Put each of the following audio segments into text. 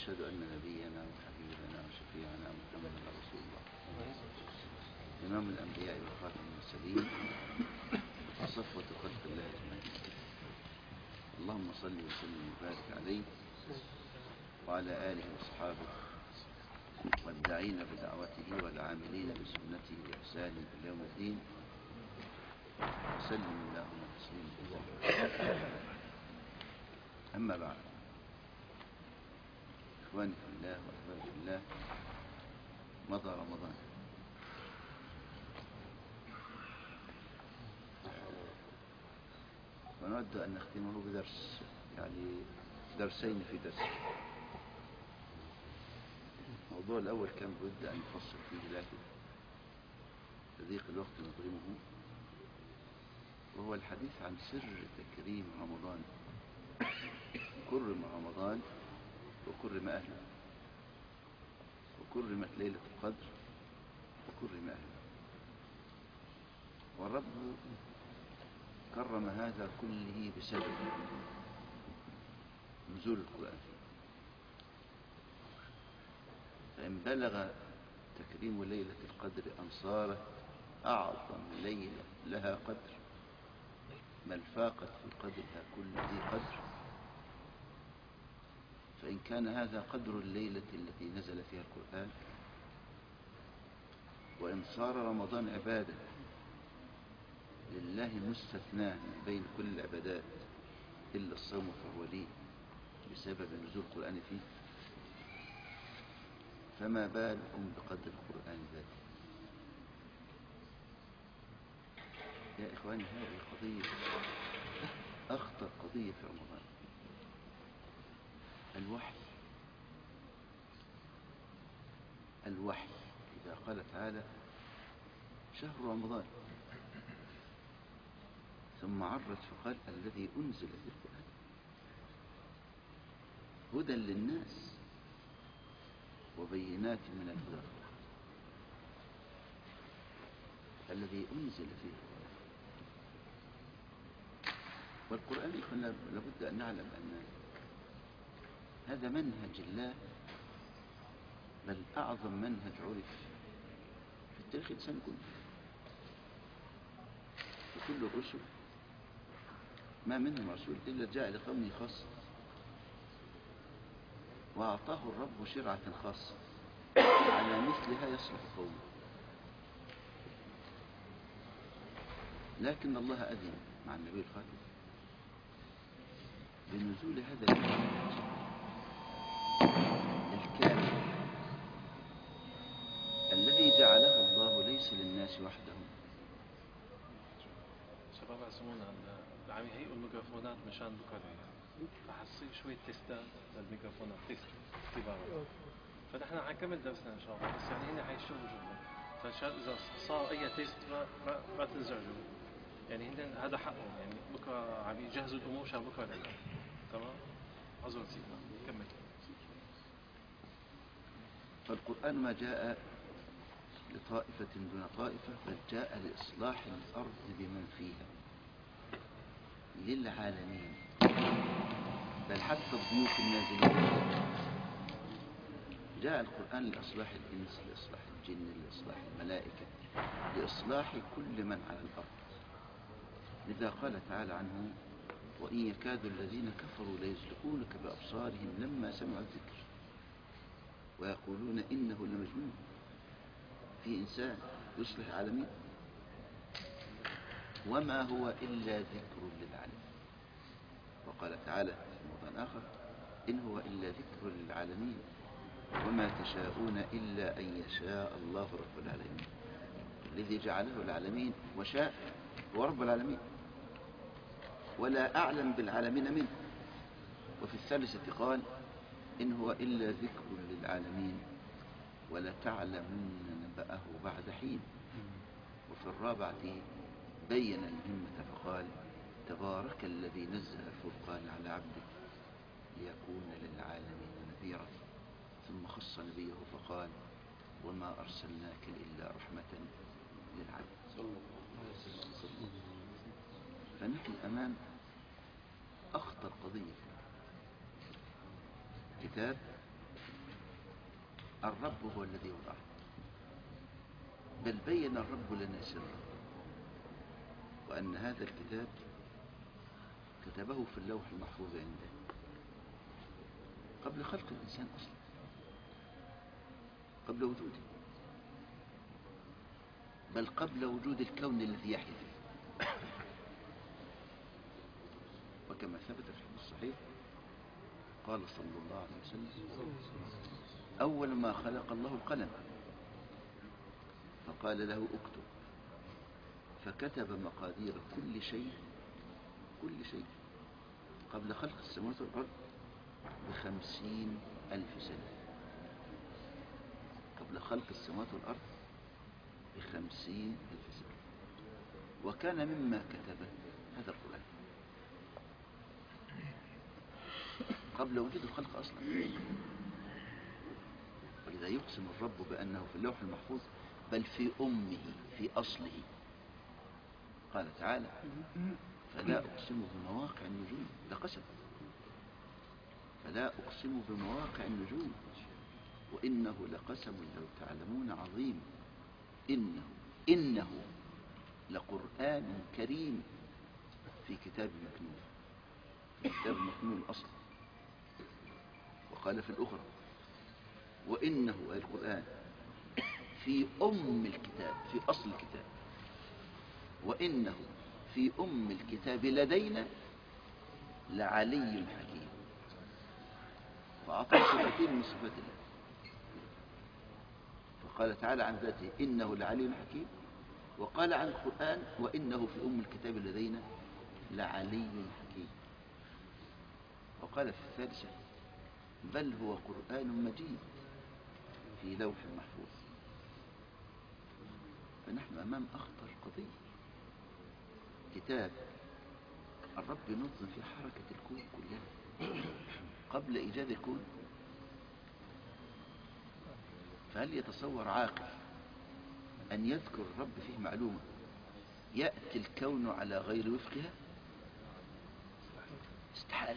أشهد أن نبينا وحبيبنا وشفيعنا محمد رسول الله إمام الأنبياء وخاتم المرسلين وصفوة خلق الله أجمعين اللهم صل وسلم وبارك عليه وعلى آله وأصحابه والداعين بدعوته والعاملين بسنته بإحسان إلى يوم الدين وسلم اللهم تسليما أما بعد إخواني في الله وأحبابي في الله مضى رمضان ونود أن نختمه بدرس يعني درسين في درس الموضوع الأول كان بد أن نفصل فيه لكن تضيق الوقت نظلمه وهو الحديث عن سر تكريم رمضان كرم رمضان وكرم أهله وكرمت ليلة القدر وكرم أهله والرب كرم هذا كله بسبب نزول القرآن فإن بلغ تكريم ليلة القدر أن صارت أعظم ليلة لها قدر بل فاقت في قدرها كل ذي قدر فإن كان هذا قدر الليلة التي نزل فيها القرآن وإن صار رمضان عبادة لله مستثناه من بين كل العبادات إلا الصوم فهو لي بسبب نزول القرآن فيه فما بالكم بقدر القرآن ذاته يا إخواني هذه قضية أخطر قضية في رمضان الوحي الوحي إذا قال تعالى شهر رمضان ثم عرت فقال الذي أنزل في القرآن هدى للناس وبينات من الهدى الذي أنزل فيه القرآن والقرآن يكون لابد أن نعلم أن هذا منهج الله بل أعظم منهج عرف في التاريخ الإنسان كله وكل الرسل ما منهم رسول إلا جاء لقومه خاصة وأعطاه الرب شرعة خاصة على مثلها يصلح قومه لكن الله أذن مع النبي الخاتم بنزول هذا المنهج الكامل الذي جعله الله ليس للناس وحدهم شباب عزمونا عم يهيئوا الميكروفونات مشان بكره فحصي شوية تيستات للميكروفونات تيست اختبارات فنحن حنكمل درسنا ان شاء الله بس يعني هنا حيشتغلوا جوا فشان اذا صار اي تيست ما ما, ما تنزعجوا يعني هن هذا حقهم يعني بكره عم يجهزوا الامور عشان بكره لنا تمام عذر سيدنا كمل فالقرآن ما جاء لطائفة دون طائفة بل جاء لإصلاح الأرض بمن فيها للعالمين بل حتى الضيوف النازلين جاء القرآن لإصلاح الإنس لإصلاح الجن لإصلاح الملائكة لإصلاح كل من على الأرض لذا قال تعالى عنه وإن يكاد الذين كفروا ليزلقونك بأبصارهم لما سمعوا الذكر ويقولون إنه لمجنون في إنسان يصلح العالمين وما هو إلا ذكر للعالمين وقال تعالى في موضع آخر إن هو إلا ذكر للعالمين وما تشاءون إلا أن يشاء الله رب العالمين الذي جعله العالمين وشاء هو رب العالمين ولا أعلم بالعالمين منه وفي الثالثة قال إن هو إلا ذكر للعالمين ولتعلمن نبأه بعد حين وفي الرابعة بين المهمة فقال تبارك الذي نزل الفرقان على عبده ليكون للعالمين نذيرا ثم خص نبيه فقال وما أرسلناك إلا رحمة للعالمين فنحن أمام أخطر قضية كتاب الرب هو الذي وضعه بل بين الرب لنا سره وأن هذا الكتاب كتبه في اللوح المحفوظ عنده قبل خلق الإنسان أصلا قبل وجوده بل قبل وجود الكون الذي يحيا فيه وكما ثبت في الحديث الصحيح قال صلى الله عليه وسلم أول ما خلق الله القلم فقال له اكتب فكتب مقادير كل شيء كل شيء قبل خلق السماوات والأرض بخمسين ألف سنة قبل خلق السماوات والأرض بخمسين ألف سنة وكان مما كتب هذا القرآن قبل وجود الخلق أصلا ولذا يقسم الرب بأنه في اللوح المحفوظ بل في أمه في أصله قال تعالى فلا أقسم بمواقع النجوم ده قسم فلا أقسم بمواقع النجوم وإنه لقسم لو تعلمون عظيم إنه إنه لقرآن كريم في كتاب مكنون في كتاب مكنون أصلا وقال في الأخرى وإنه أي القرآن في أم الكتاب في أصل الكتاب وإنه في أم الكتاب لدينا لعلي حكيم وأعطى صفتين من صفات الله فقال تعالى عن ذاته إنه لعلي حكيم وقال عن القرآن وإنه في أم الكتاب لدينا لعلي حكيم وقال في الثالثة بل هو قرآن مجيد في لوح محفوظ فنحن أمام أخطر قضية كتاب الرب ينظم في حركة الكون كلها قبل إيجاد الكون فهل يتصور عاقل أن يذكر الرب فيه معلومة يأتي الكون على غير وفقها استحالة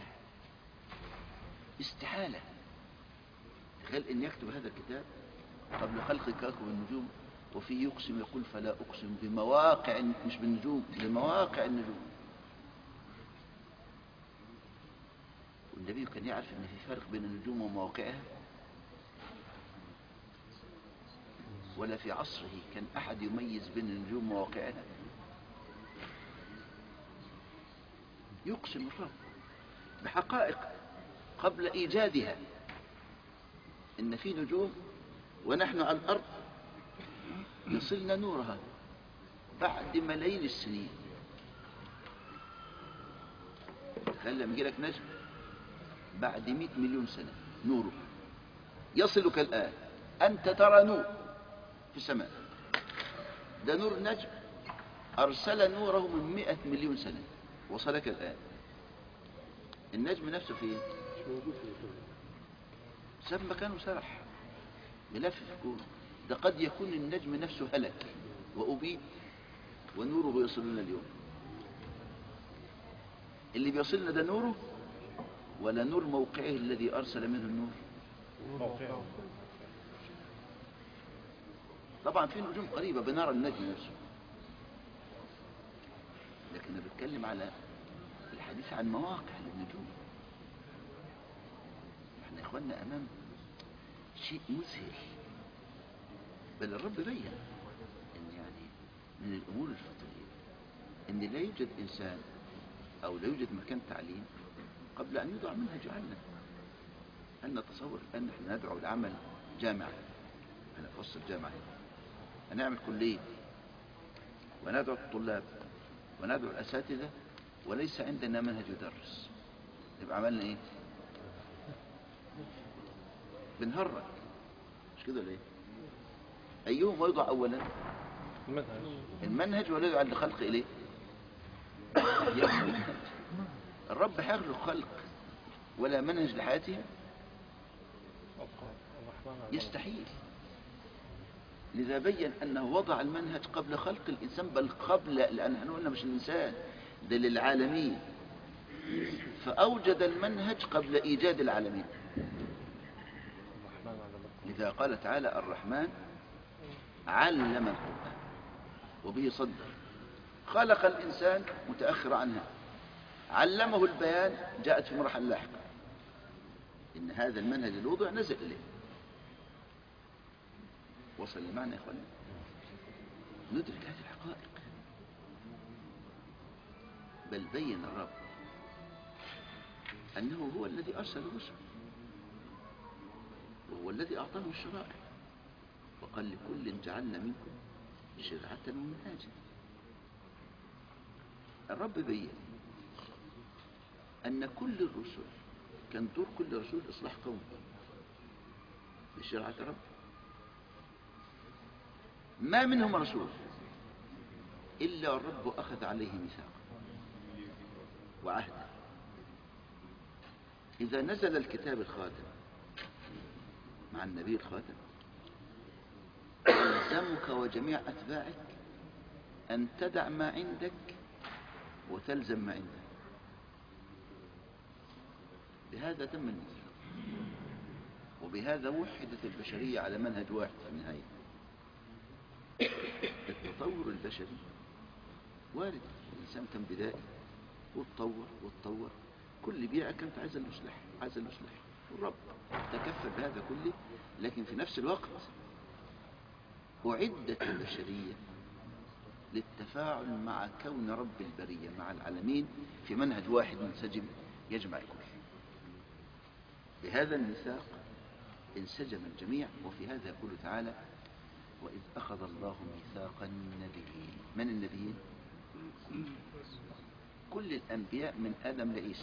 استحالة تخيل أن يكتب هذا الكتاب قبل خلق كوكب النجوم وفيه يقسم يقول فلا أقسم بمواقع مش بالنجوم بمواقع النجوم والنبي كان يعرف أن في فرق بين النجوم ومواقعها ولا في عصره كان أحد يميز بين النجوم ومواقعها يقسم الرب بحقائق قبل إيجادها إن في نجوم ونحن على الأرض يصلنا نورها بعد ملايين السنين تخيل لما يجي لك نجم بعد مئة مليون سنة نوره يصلك الآن أنت ترى نور في السماء ده نور نجم أرسل نوره من مئة مليون سنة وصلك الآن النجم نفسه فين ساب مكانه سرح يلف في الكون ده قد يكون النجم نفسه هلك وأبيد ونوره يصلنا اليوم اللي بيصلنا ده نوره ولا نور موقعه الذي أرسل منه النور موقعه طبعا في نجوم قريبة بنرى النجم نفسه لكن أنا بتكلم على الحديث عن مواقع للنجوم احنا يا اخوانا امام شيء مذهل بل الرب بين ان يعني من الامور الفطريه ان لا يوجد انسان او لا يوجد مكان تعليم قبل ان يوضع منهج عنا هل نتصور ان احنا ندعو لعمل جامعه انا في وسط الجامعه هنا هنعمل كليه وندعو الطلاب وندعو الاساتذه وليس عندنا منهج يدرس يبقى عملنا ايه بنهرج مش كده ولا ايه ايهما يوضع اولا المنهج المنهج ولا يدعى لخلق اليه يخلق المنهج. الرب هيخلق خلق ولا منهج لحياتهم الرحمن على يستحيل لذا بين انه وضع المنهج قبل خلق الانسان بل قبل لان احنا قلنا مش الانسان ده للعالمين فاوجد المنهج قبل ايجاد العالمين الرحمن على لذا قال تعالى الرحمن علم القرآن وبه صدر خلق الإنسان متأخر عنها علمه البيان جاءت في مرحلة لاحقة إن هذا المنهج الوضع نزل إليه وصل المعنى يا إخواني ندرك هذه الحقائق بل بين الرب أنه هو الذي أرسل الرسل وهو الذي أعطاهم الشرائع وقال لكل جعلنا منكم شرعة ومنهاجا الرب بين أن كل الرسل كان دور كل رسول إصلاح قومه بشرعة رب ما منهم رسول إلا الرب أخذ عليه ميثاقا وعهدا إذا نزل الكتاب الخاتم مع النبي الخاتم يلزمك وجميع أتباعك أن تدع ما عندك وتلزم ما عندك بهذا تم الميثاق وبهذا وحدت البشرية على منهج واحد في النهاية التطور البشري وارد الإنسان كان بدائي وتطور وتطور كل بيئة كانت عايزة الإصلاح عايزة الإصلاح والرب تكفل بهذا كله لكن في نفس الوقت أعدت البشرية للتفاعل مع كون رب البرية مع العالمين في منهج واحد منسجم يجمع الكل بهذا الميثاق انسجم الجميع وفي هذا يقول تعالى وإذ أخذ الله ميثاق النبيين من النبيين؟ كل الأنبياء من آدم لعيسى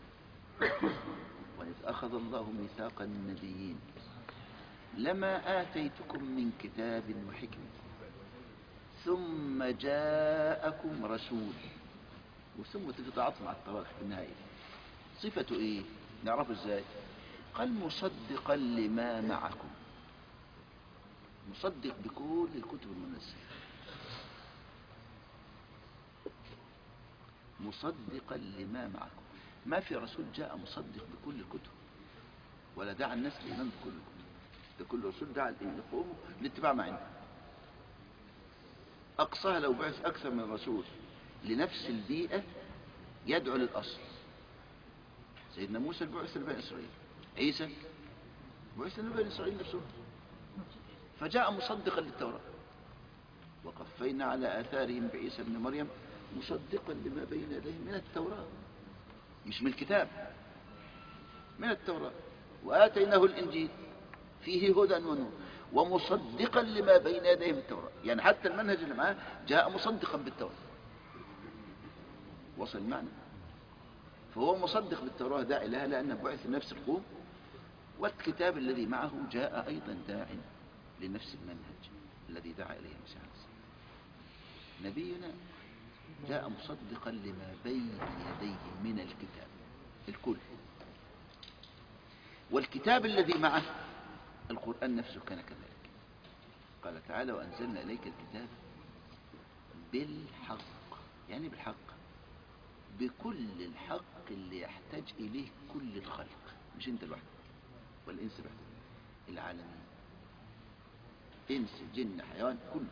وإذ أخذ الله ميثاق النبيين لما آتيتكم من كتاب وحكمة ثم جاءكم رسول وثم تتعاطف مع الطواقف في النهاية صفته ايه نعرفه ازاي قال مصدقا لما معكم مصدق بكل الكتب المنزله مصدقا لما معكم ما في رسول جاء مصدق بكل الكتب ولا دعا الناس للايمان بكل الكتب ده كل رسول دعا لقومه لاتباع ما عنده اقصاها لو بعث اكثر من رسول لنفس البيئه يدعو للاصل سيدنا موسى بعث لبني اسرائيل عيسى بعث لبني اسرائيل نفسهم فجاء مصدقا للتوراه وقفينا على اثارهم بعيسى ابن مريم مصدقا لما بين يديه من التوراه مش من الكتاب من التوراه واتيناه الانجيل فيه هدى ونور ومصدقا لما بين يديه من التوراه يعني حتى المنهج اللي معاه جاء مصدقا بالتوراه وصل المعنى فهو مصدق بالتوراه داعي لها لانه بعث لنفس القوم والكتاب الذي معه جاء ايضا داع لنفس المنهج الذي دعا اليه موسى عليه السلام نبينا جاء مصدقا لما بين يديه من الكتاب الكل والكتاب الذي معه القرآن نفسه كان كذلك قال تعالى وأنزلنا إليك الكتاب بالحق يعني بالحق بكل الحق اللي يحتاج إليه كل الخلق مش أنت لوحدك والإنس لوحدك العالمين إنس جن حيوان كله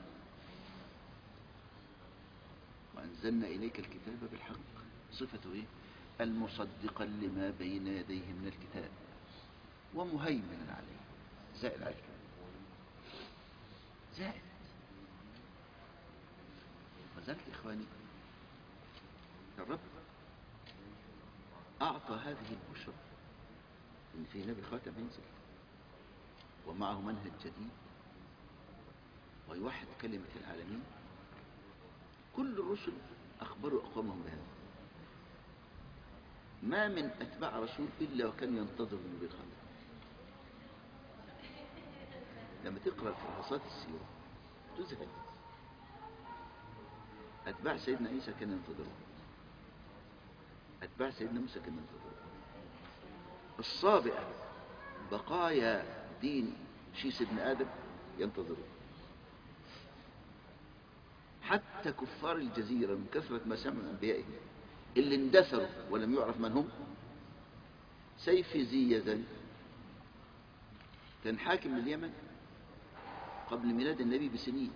وأنزلنا إليك الكتاب بالحق صفته إيه؟ المصدقا لما بين يديه من الكتاب ومهيمنا عليه زائد عليه زائد وذلك إخواني الرب أعطى هذه البشرى إن في نبي خاتم ينزل ومعه منهج جديد ويوحد كلمة العالمين كل الرسل أخبروا أقوامهم بهذا ما من أتباع رسول إلا وكان ينتظر النبي الخاتم لما تقرأ الفحوصات السيرة تزهد أتباع سيدنا عيسى كانوا ينتظرون أتباع سيدنا موسى كانوا ينتظرون الصابئة بقايا دين شيس ابن آدم ينتظرون حتى كفار الجزيرة من كثرة ما سمعوا أنبيائهم اللي اندثروا ولم يعرف من هم سيف ذي يزن كان حاكم اليمن قبل ميلاد النبي بسنين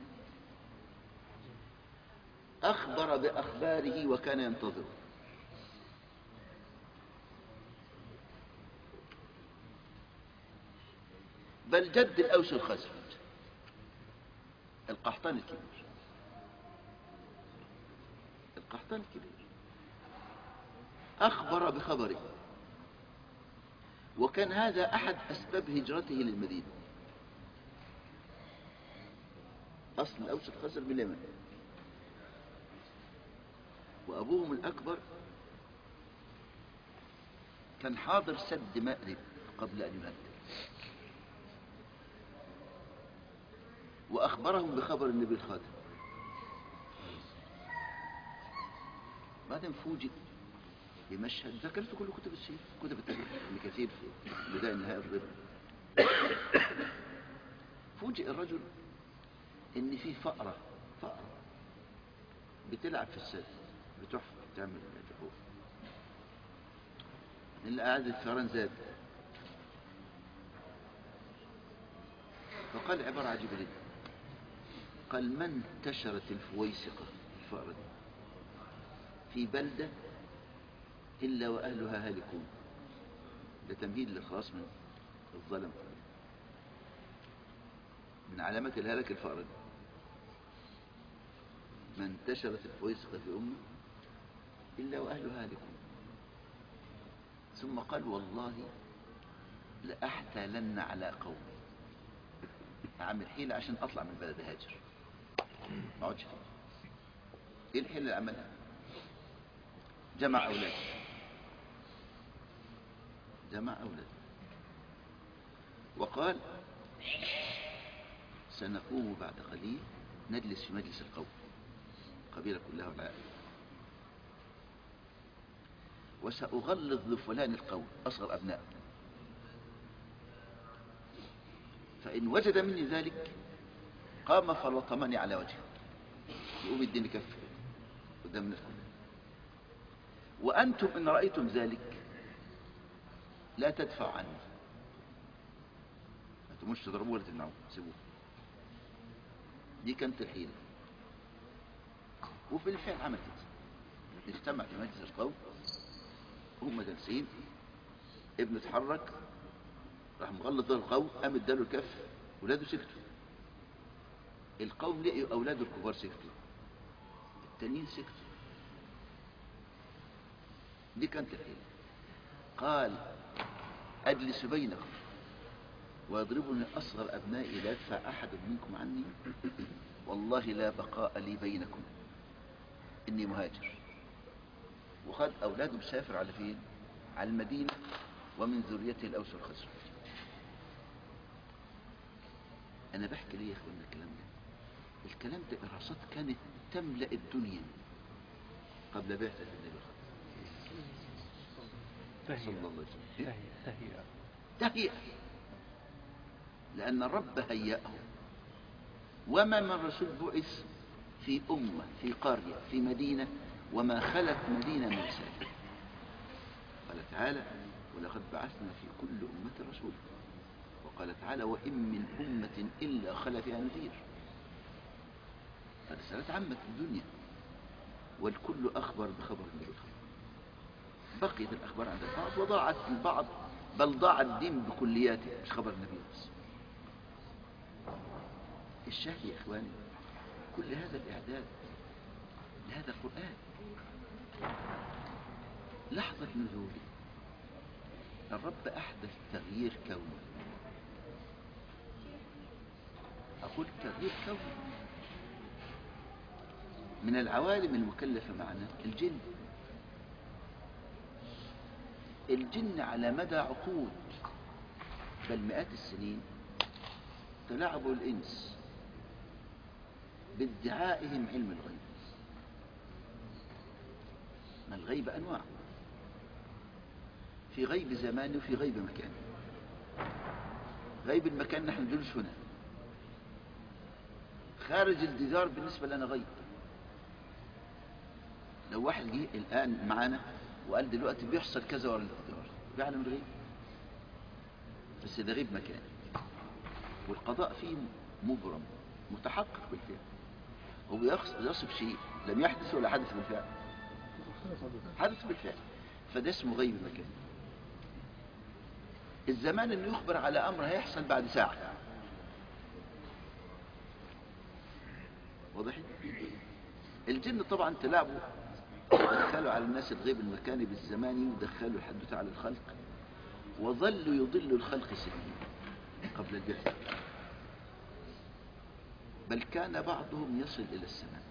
أخبر بأخباره وكان ينتظر بل جد الأوس الخزرج القحطان الكبير القحطان الكبير أخبر بخبره وكان هذا أحد أسباب هجرته للمدينة أصل الأوس الخزرج باليمن وأبوهم الأكبر كان حاضر سد مأرب قبل أن يهدد وأخبرهم بخبر النبي الخاتم بعدين فوجئ بمشهد ذكرت كل كتب السير كتب التاريخ ابن كثير في بداية نهاية الربا فوجئ الرجل ان في فأرة فأرة بتلعب في السد بتحفر بتعمل جحور اللي قاعد الفئران زاد فقال عبارة عجيبة جدا قال من انتشرت الفويسقة الفأرة دي في بلدة إلا وأهلها هالكون ده تمهيد للخلاص من الظلم من علامات الهلك الفأرة دي ما انتشرت الفويسقة في أمه إلا وأهلها هالكون ثم قال والله لأحتالن على قومي أعمل حيلة عشان أطلع من بلد هاجر ما اقعدش فيه إيه الحيلة اللي عملها جمع أولاده جمع أولاده وقال سنقوم بعد قليل نجلس في مجلس القوم القبيلة كلها والعائلة وسأغلظ لفلان القوم أصغر أبناء فإن وجد مني ذلك قام فلطمني على وجهه يقوم يديني كف قدام الناس كلها وأنتم إن رأيتم ذلك لا تدفع عني أنتم مش تضربوه ولا تمنعوه سيبوه دي كانت الحيلة وفي الفعل عمل كده اجتمع في مجلس القوم هم جالسين ابنه اتحرك راح مغلط ظهر القوم قام اداله الكف ولاده سكتوا القوم لقيوا اولاده الكبار سكتوا التانيين سكتوا دي كانت الحيلة قال أجلس بينكم ويضربني أصغر أبنائي لا يدفع أحد منكم عني والله لا بقاء لي بينكم إني مهاجر وخد أولاده مسافر على فين على المدينة ومن ذريته الأوس والخزرج أنا بحكي ليه يا أخوانا الكلام ده الكلام ده إرهاصات كانت تملأ الدنيا قبل بعثة النبي صلى الله عليه وسلم تهيئة تهيئة لأن الرب هيأه وما من رسول بعث في أمة في قرية في مدينة وما خلت مدينة مرسالة قال تعالى ولقد بعثنا في كل أمة رسولا وقال تعالى وإن من أمة إلا خلا فيها نذير فرسالات عامة في الدنيا والكل أخبر بخبر النبي الخبر بقيت الأخبار عند البعض وضاعت البعض بل ضاع الدين بكلياته مش خبر النبي بس الشاهد يا إخواني كل هذا الإعداد لهذا القرآن لحظة نزوله الرب أحدث تغيير كوني أقول تغيير كوني من العوالم المكلفة معنا الجن الجن على مدى عقود بل مئات السنين تلاعبوا الإنس بادعائهم علم الغيب ما الغيب أنواع في غيب زمان وفي غيب مكان غيب المكان نحن جلوس هنا خارج الجدار بالنسبة لنا غيب لو واحد جه الآن معانا وقال دلوقتي بيحصل كذا ورا الجدار بيعلم الغيب بس ده غيب مكان والقضاء فيه مبرم متحقق بالفعل هو يقص- يصف شيء لم يحدث ولا حدث بالفعل حدث بالفعل فده اسمه غيب المكان الزمان انه يخبر على امر هيحصل بعد ساعة واضح الجن طبعا تلاعبوا دخلوا على الناس الغيب المكاني بالزماني ودخلوا الحدث على الخلق وظلوا يضلوا الخلق سنين قبل البعثة بل كان بعضهم يصل إلى السماء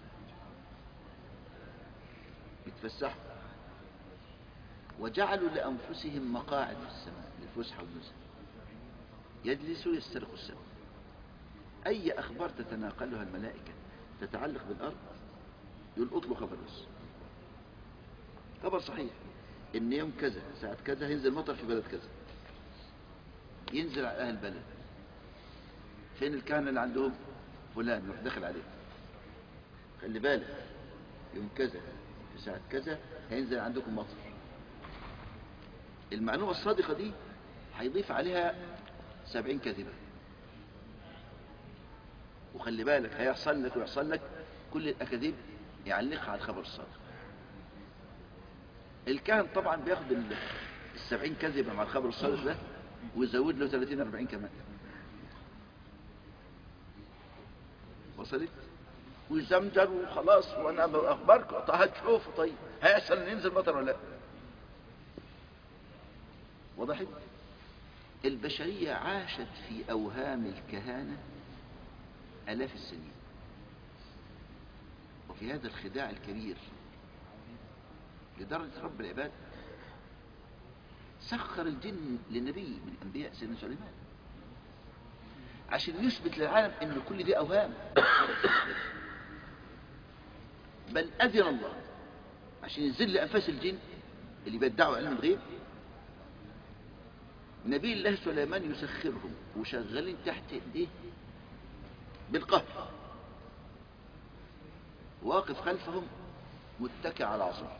يتفسحوا وجعلوا لأنفسهم مقاعد في السماء للفسحة والنزل يجلسوا يسترقوا السماء أي أخبار تتناقلها الملائكة تتعلق بالأرض يلقط له خبر بس خبر صحيح إن يوم كذا ساعة كذا هينزل مطر في بلد كذا ينزل على أهل البلد فين الكهنة اللي عندهم فلان يروح داخل عليه خلي بالك يوم كذا في ساعة كذا هينزل عندكم مطر المعلومة الصادقة دي هيضيف عليها سبعين كذبة وخلي بالك هيحصل لك ويحصل لك كل الأكاذيب يعلقها على الخبر الصادق الكاهن طبعا بياخد ال- السبعين كذبة مع الخبر الصادق ده ويزود له 30 40 كمان وصلت ويزمجر وخلاص وانا اخبارك طيب هتشوفوا طيب هيحصل ان ينزل مطر ولا لا وضحت البشرية عاشت في اوهام الكهانة الاف السنين وفي هذا الخداع الكبير لدرجة رب العباد سخر الجن لنبي من انبياء سيدنا سليمان عشان يثبت للعالم ان كل دي اوهام بل اذن الله عشان يذل انفاس الجن اللي بيدعوا علم الغيب نبي الله سليمان يسخرهم وشغالين تحت ايديه بالقهر واقف خلفهم متكئ على عصاه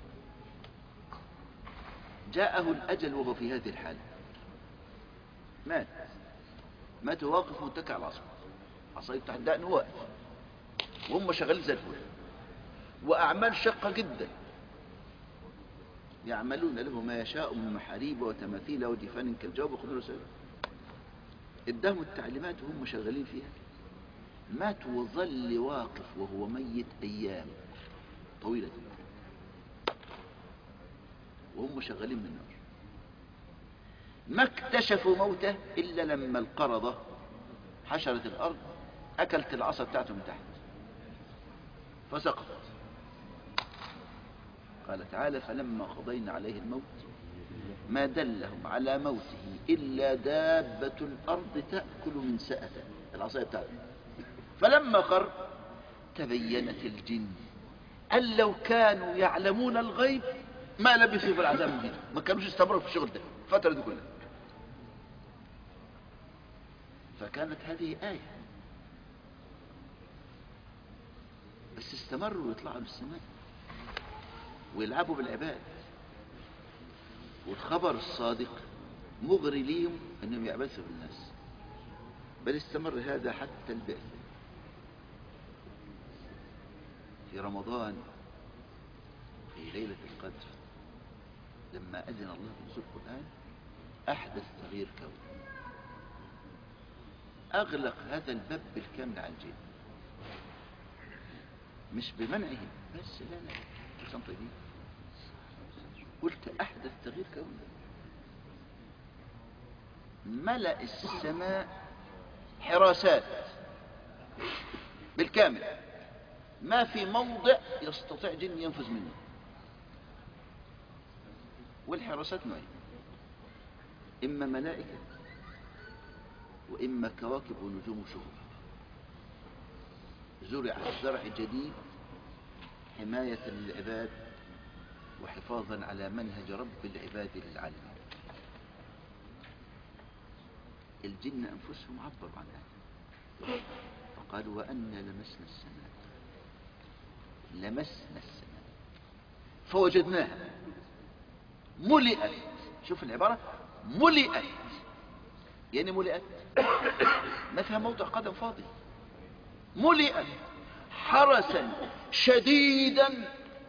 جاءه الأجل وهو في هذه الحالة مات مات واقف متكئ على العصا عصاية تحت دقن واقف وهم شغالين زي الفل وأعمال شقة جدا يعملون له ما يشاء من محاريب وتماثيل ودفان كالجواب وخضر سبيل اداهم التعليمات وهم شغالين فيها مات وظل واقف وهو ميت أيام طويلة جدا وهم شغالين من النار ما اكتشفوا موته إلا لما القرضة حشرت الأرض أكلت العصا بتاعته من تحت فسقط قال تعالى فلما قضينا عليه الموت ما دلهم على موته إلا دابة الأرض تأكل من سأته العصاية بتاعته فلما خر تبينت الجن أن لو كانوا يعلمون الغيب ما لبثوا في العذاب المهين ما كانوش استمروا في الشغل ده الفترة دي كلها فكانت هذه آية بس استمروا يطلعوا للسماء ويلعبوا بالعباد والخبر الصادق مغري ليهم انهم يعبثوا بالناس بل استمر هذا حتى البعث في رمضان في ليلة القدر لما أذن الله بنزول القرآن أحدث تغيير كوني أغلق هذا الباب بالكامل عن الجن مش بمنعهم بس لا لا عشان طيبين قلت أحدث تغيير كوني ملأ السماء حراسات بالكامل ما في موضع يستطيع جن ينفذ منه والحراسات نوعين إما ملائكة وإما كواكب ونجوم وشهور زرع الزرع جديد حماية للعباد وحفاظا على منهج رب العباد للعالمين الجن أنفسهم عبروا عن هذا فقالوا وأنا لمسنا السماء لمسنا السماء فوجدناها ملئت شوف العبارة ملئت يعني ملئت ما فيها موضع قدم فاضي ملئت حرسا شديدا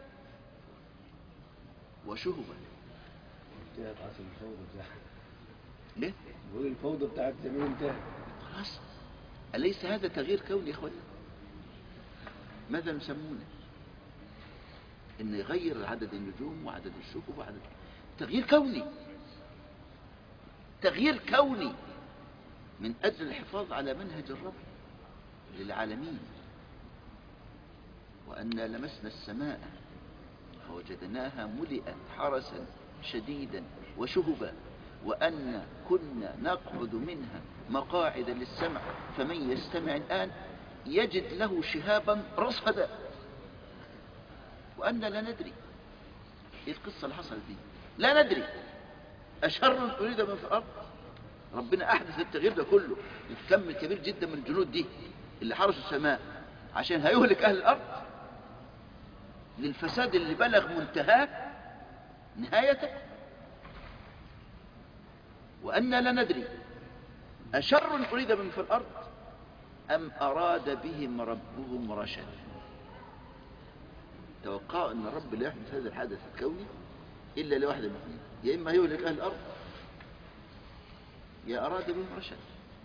وشهبا انتهت عصر الفوضى بتاعت ليه بقول الفوضى بتاعت زمان انتهت خلاص أليس هذا تغيير كوني يا إخواني ماذا نسمونه إن يغير عدد النجوم وعدد الشهب وعدد تغيير كوني تغيير كوني من أجل الحفاظ على منهج الرب للعالمين وأنا لمسنا السماء فوجدناها ملئت حرسا شديدا وشهبا وأن كنا نقعد منها مقاعد للسمع فمن يستمع الآن يجد له شهابا رصدا وأن لا ندري إيه القصة اللي حصلت دي لا ندري أشر أريد من في الأرض ربنا أحدث التغيير ده كله الكم كبير جدا من الجنود دي اللي حرسوا السماء عشان هيهلك أهل الأرض للفساد اللي بلغ منتهاه نهايته وأنا لا ندري أشر أريد من في الأرض أم أراد بهم ربهم رشدا توقعوا أن الرب لا يحدث هذا الحدث الكوني إلا لواحد من اثنين يا إما يهلك أهل الأرض يا أراد بهم رشدا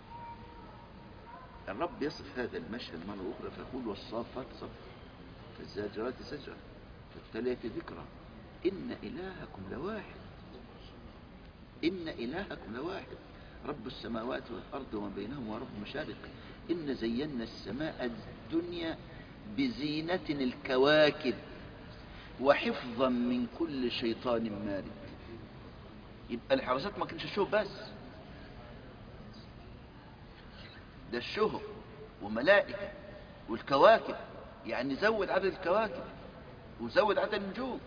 الرب يصف هذا المشهد مرة أخرى فيقول والصافات صف فالزاجرات زجرا فالتالية ذكرى إن إلهكم لواحد إن إلهكم لواحد رب السماوات والأرض وما بينهما ورب المشارق إن زينا السماء الدنيا بزينة الكواكب وحفظا من كل شيطان مارد يبقى الحراسات ما كانش الشهب بس ده الشهب وملائكة والكواكب يعني زود عدد الكواكب وزود عدد النجوم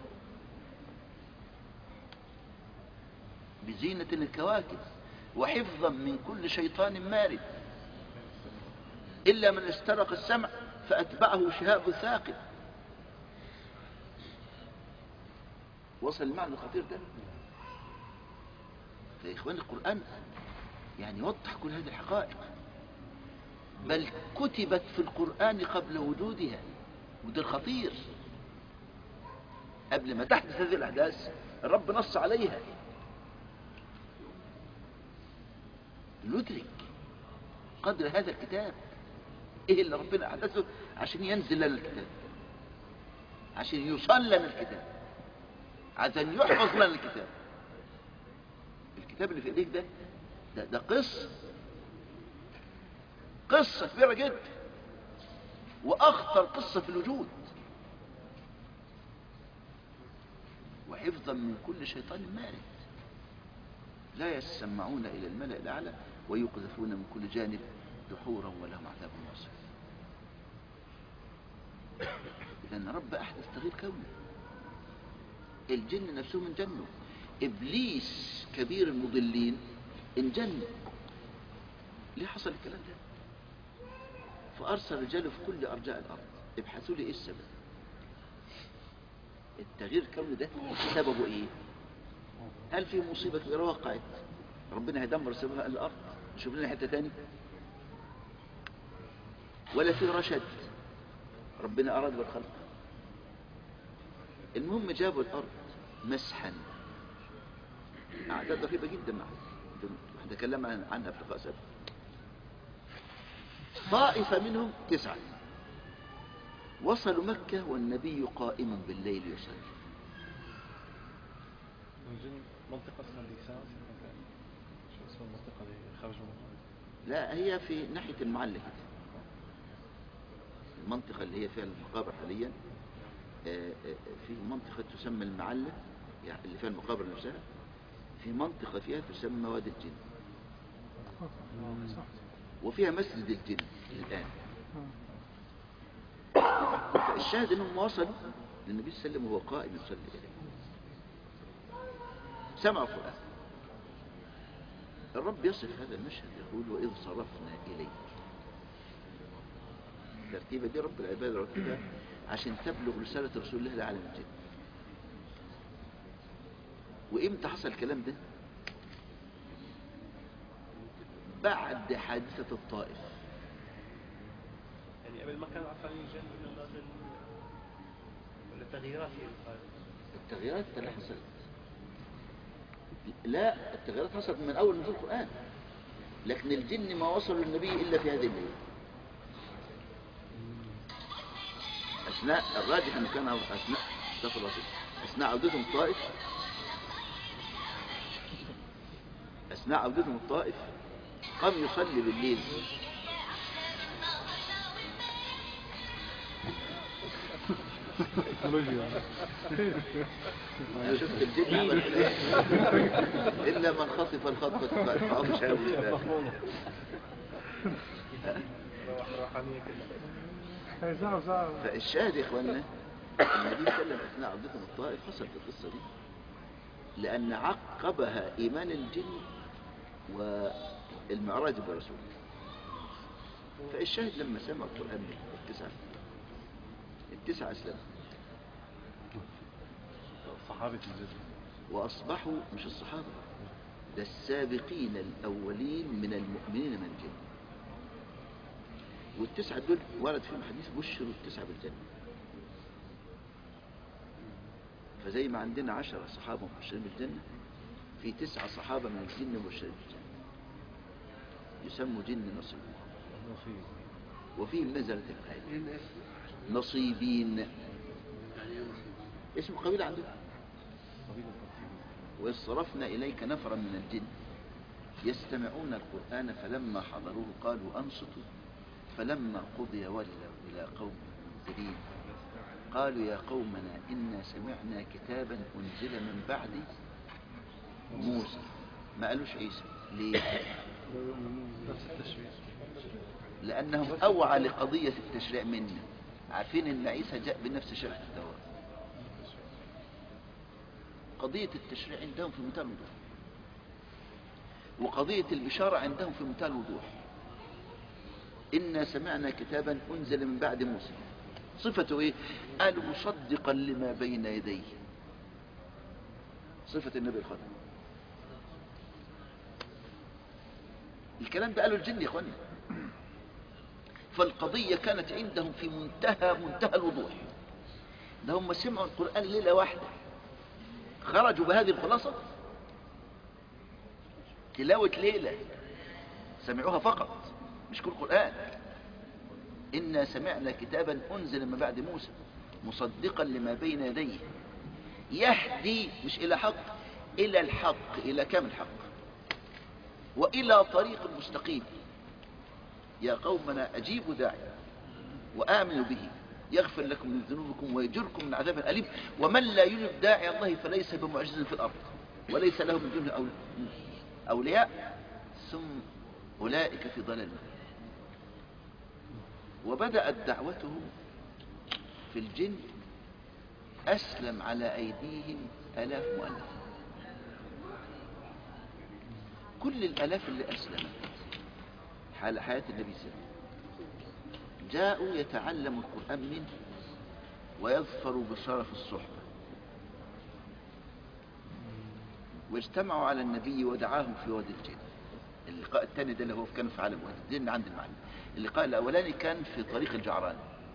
بزينة الكواكب وحفظا من كل شيطان مارد إلا من استرق السمع فأتبعه شهاب ثاقب وصل المعنى الخطير ده يا إخوان القرآن يعني يوضح كل هذه الحقائق بل كتبت في القرآن قبل وجودها وده الخطير قبل ما تحدث هذه الأحداث الرب نص عليها ندرك قدر هذا الكتاب ايه اللي ربنا احدثه عشان ينزل لنا الكتاب عشان يوصل لنا الكتاب عشان يحفظ لنا الكتاب الكتاب اللي في ايديك ده ده, ده قصه قصه كبيره جدا واخطر قصه في الوجود وحفظا من كل شيطان مارد لا يسمعون إلى الملأ الأعلى ويقذفون من كل جانب دحورا ولهم عذاب واصف لأن رب أحدث تغيير كوني الجن نفسهم انجنوا إبليس كبير المضلين انجن ليه حصل الكلام ده فأرسل رجاله في كل أرجاء الأرض ابحثوا لي إيه السبب التغيير الكوني ده سببه إيه هل في مصيبة كبيرة وقعت ربنا هيدمر سببها الأرض نشوف لنا حتة تاني ولا في رشد ربنا أراد بالخلق المهم جابوا الأرض مسحا أعداد رهيبة جدا معه تكلم عنها في لقاء سابق طائفة منهم تسعة وصلوا مكة والنبي قائم بالليل يصلي الجن منطقة اسمها ديسان شو اسم المنطقة اللي خرجوا منها؟ لا هي في ناحية المعلة كده المنطقة اللي هي فيها المقابر حاليا آه، آه، في منطقة تسمى المعلة يعني اللي فيها المقابر نفسها في منطقة فيها تسمى وادي الجن وفيها مسجد الجن الآن فالشاهد انهم وصلوا للنبي صلى الله عليه وسلم وهو قائم يصلي إليه سمع القرآن الرب يصف هذا المشهد يقول وإذ صرفنا إليك الترتيبة دي رب العباد رتبها عشان تبلغ رسالة رسول الله لعالم الجن وإمتى حصل الكلام ده بعد حادثة الطائف يعني قبل ما كانوا عرفانين الجن من الله جل ولا تغييرات هي القائد التغييرات اللي حصلت لا التغييرات حصلت من أول نزول القرآن لكن الجن ما وصلوا للنبي إلا في هذه الليلة أثناء الراجح أنه كان أثناء استغفر الله أثناء عودتهم الطائف أثناء عودتهم الطائف قام يصلي بالليل أنا شفت الجن عمل كده. إلا من خطف الخطفة فأضل شهاب روحانية كده هيزعوا زعوا فالشاهد يا إخواننا النبي صلى الله عليه وسلم أثناء عودتهم الطائف حصلت القصة دي لأن عقبها إيمان الجن والمعراج برسول فالشاهد لما سمعوا القرآن التسعة التسعة أسلموا صحابة الجزء وأصبحوا مش الصحابة ده السابقين الأولين من المؤمنين من الجن والتسعة دول ورد فيهم حديث بشروا التسعة بالجنة فزي ما عندنا عشرة صحابة مبشرين بالجنة في تسعة صحابة من الجن مبشرين بالجنة يسموا جن نصيب نصيب وفيهم نزلت الآية نصيبين اسم قبيلة عندهم قبيلة نصيب وإذ صرفنا إليك نفرا من الجن يستمعون القرآن فلما حضروه قالوا أنصتوا فلما قضي ولوا إلى قوم منذرين قالوا يا قومنا إنا سمعنا كتابا أنزل من بعد موسى ما قالوش عيسى ليه؟ نفس التشريع لأنهم أوعى لقضية التشريع منا عارفين أن عيسى جاء بنفس شرح التوراة قضية التشريع عندهم في منتهى الوضوح وقضية البشارة عندهم في منتهى الوضوح إنا سمعنا كتابا أنزل من بعد موسى صفته إيه؟ قال مصدقا لما بين يديه صفة النبي الخاتم الكلام ده قاله الجن يا اخواني فالقضية كانت عندهم في منتهى منتهى الوضوح ده هم سمعوا القرآن ليلة واحدة خرجوا بهذه الخلاصة تلاوة ليلة سمعوها فقط مش كل قرآن إنا سمعنا كتابا أنزل من بعد موسى مصدقا لما بين يديه يهدي مش إلى حق إلى الحق إلى كم الحق وإلى طريق مستقيم يا قومنا أجيبوا داعي وآمنوا به يغفر لكم من ذنوبكم ويجركم من عذاب أليم ومن لا يجب داعي الله فليس بمعجز في الأرض وليس له من دونه أول- أولياء ثم أولئك في ضلال مبين. وبدأت دعوته في الجن أسلم على أيديهم ألاف مؤلف كل الألاف اللي أسلمت حال حياة النبي صلى الله عليه وسلم جاءوا يتعلموا القرآن منه ويظفروا بشرف الصحبة واجتمعوا على النبي ودعاهم في وادي الجن اللقاء الثاني ده اللي هو كان في عالم وادي الجن عند المعنى اللقاء الأولاني كان في طريق الجعران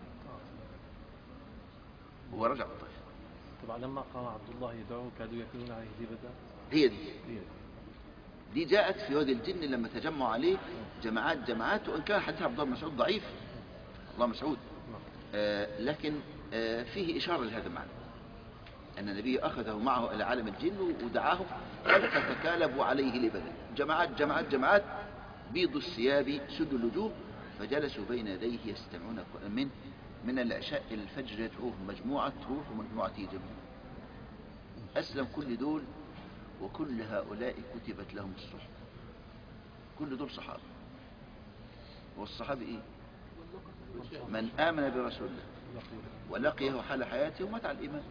هو رجع الطائف طبعا لما قام عبد الله يدعو كادوا يكونون عليه لبدا هي دي هي دي جاءت في وادي الجن لما تجمعوا عليه جماعات جماعات وإن كان حديث عبد الله بن مسعود ضعيف الله مسعود نعم. آه لكن آه فيه إشارة لهذا المعنى أن النبي أخذه معه إلى عالم الجن ودعاهم فتكالبوا عليه لبدا جماعات جماعات جماعات بيض الثياب سد الوجوه فجلسوا بين يديه يستمعون القرآن منه من العشاء إلى الفجر يدعوهم مجموعة تروح ومجموعة تيجي أسلم كل دول وكل هؤلاء كتبت لهم الصحبة كل دول صحابة والصحابة إيه من آمن برسول الله ولقيه حال حياته ومات على الإيمان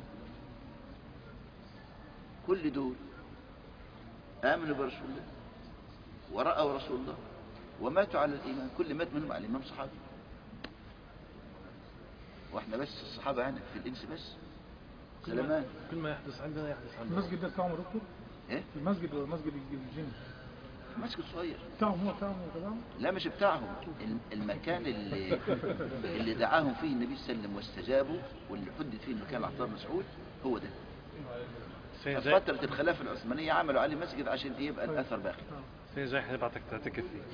كل دول آمنوا برسول الله ورأوا رسول الله وماتوا على الإيمان كل مات منهم على الإيمان صحابي واحنا بس الصحابة يعني في الإنس بس سلمان كل ما يحدث عندنا يحدث عندنا المسجد ده بتاعهم يا دكتور إيه المسجد ولا مسجد الجن مسجد صغير بتاعهم هو بتاعهم كلام لا مش بتاعهم الم- المكان اللي اللي دعاهم فيه النبي صلى الله عليه وسلم واستجابوا واللي حدد فيه المكان عطار مسعود هو ده سين في جاي فترة الخلافة العثمانية عملوا عليه مسجد عشان يبقى الأثر باقي سين جاي حنبعتك تعتكف فيه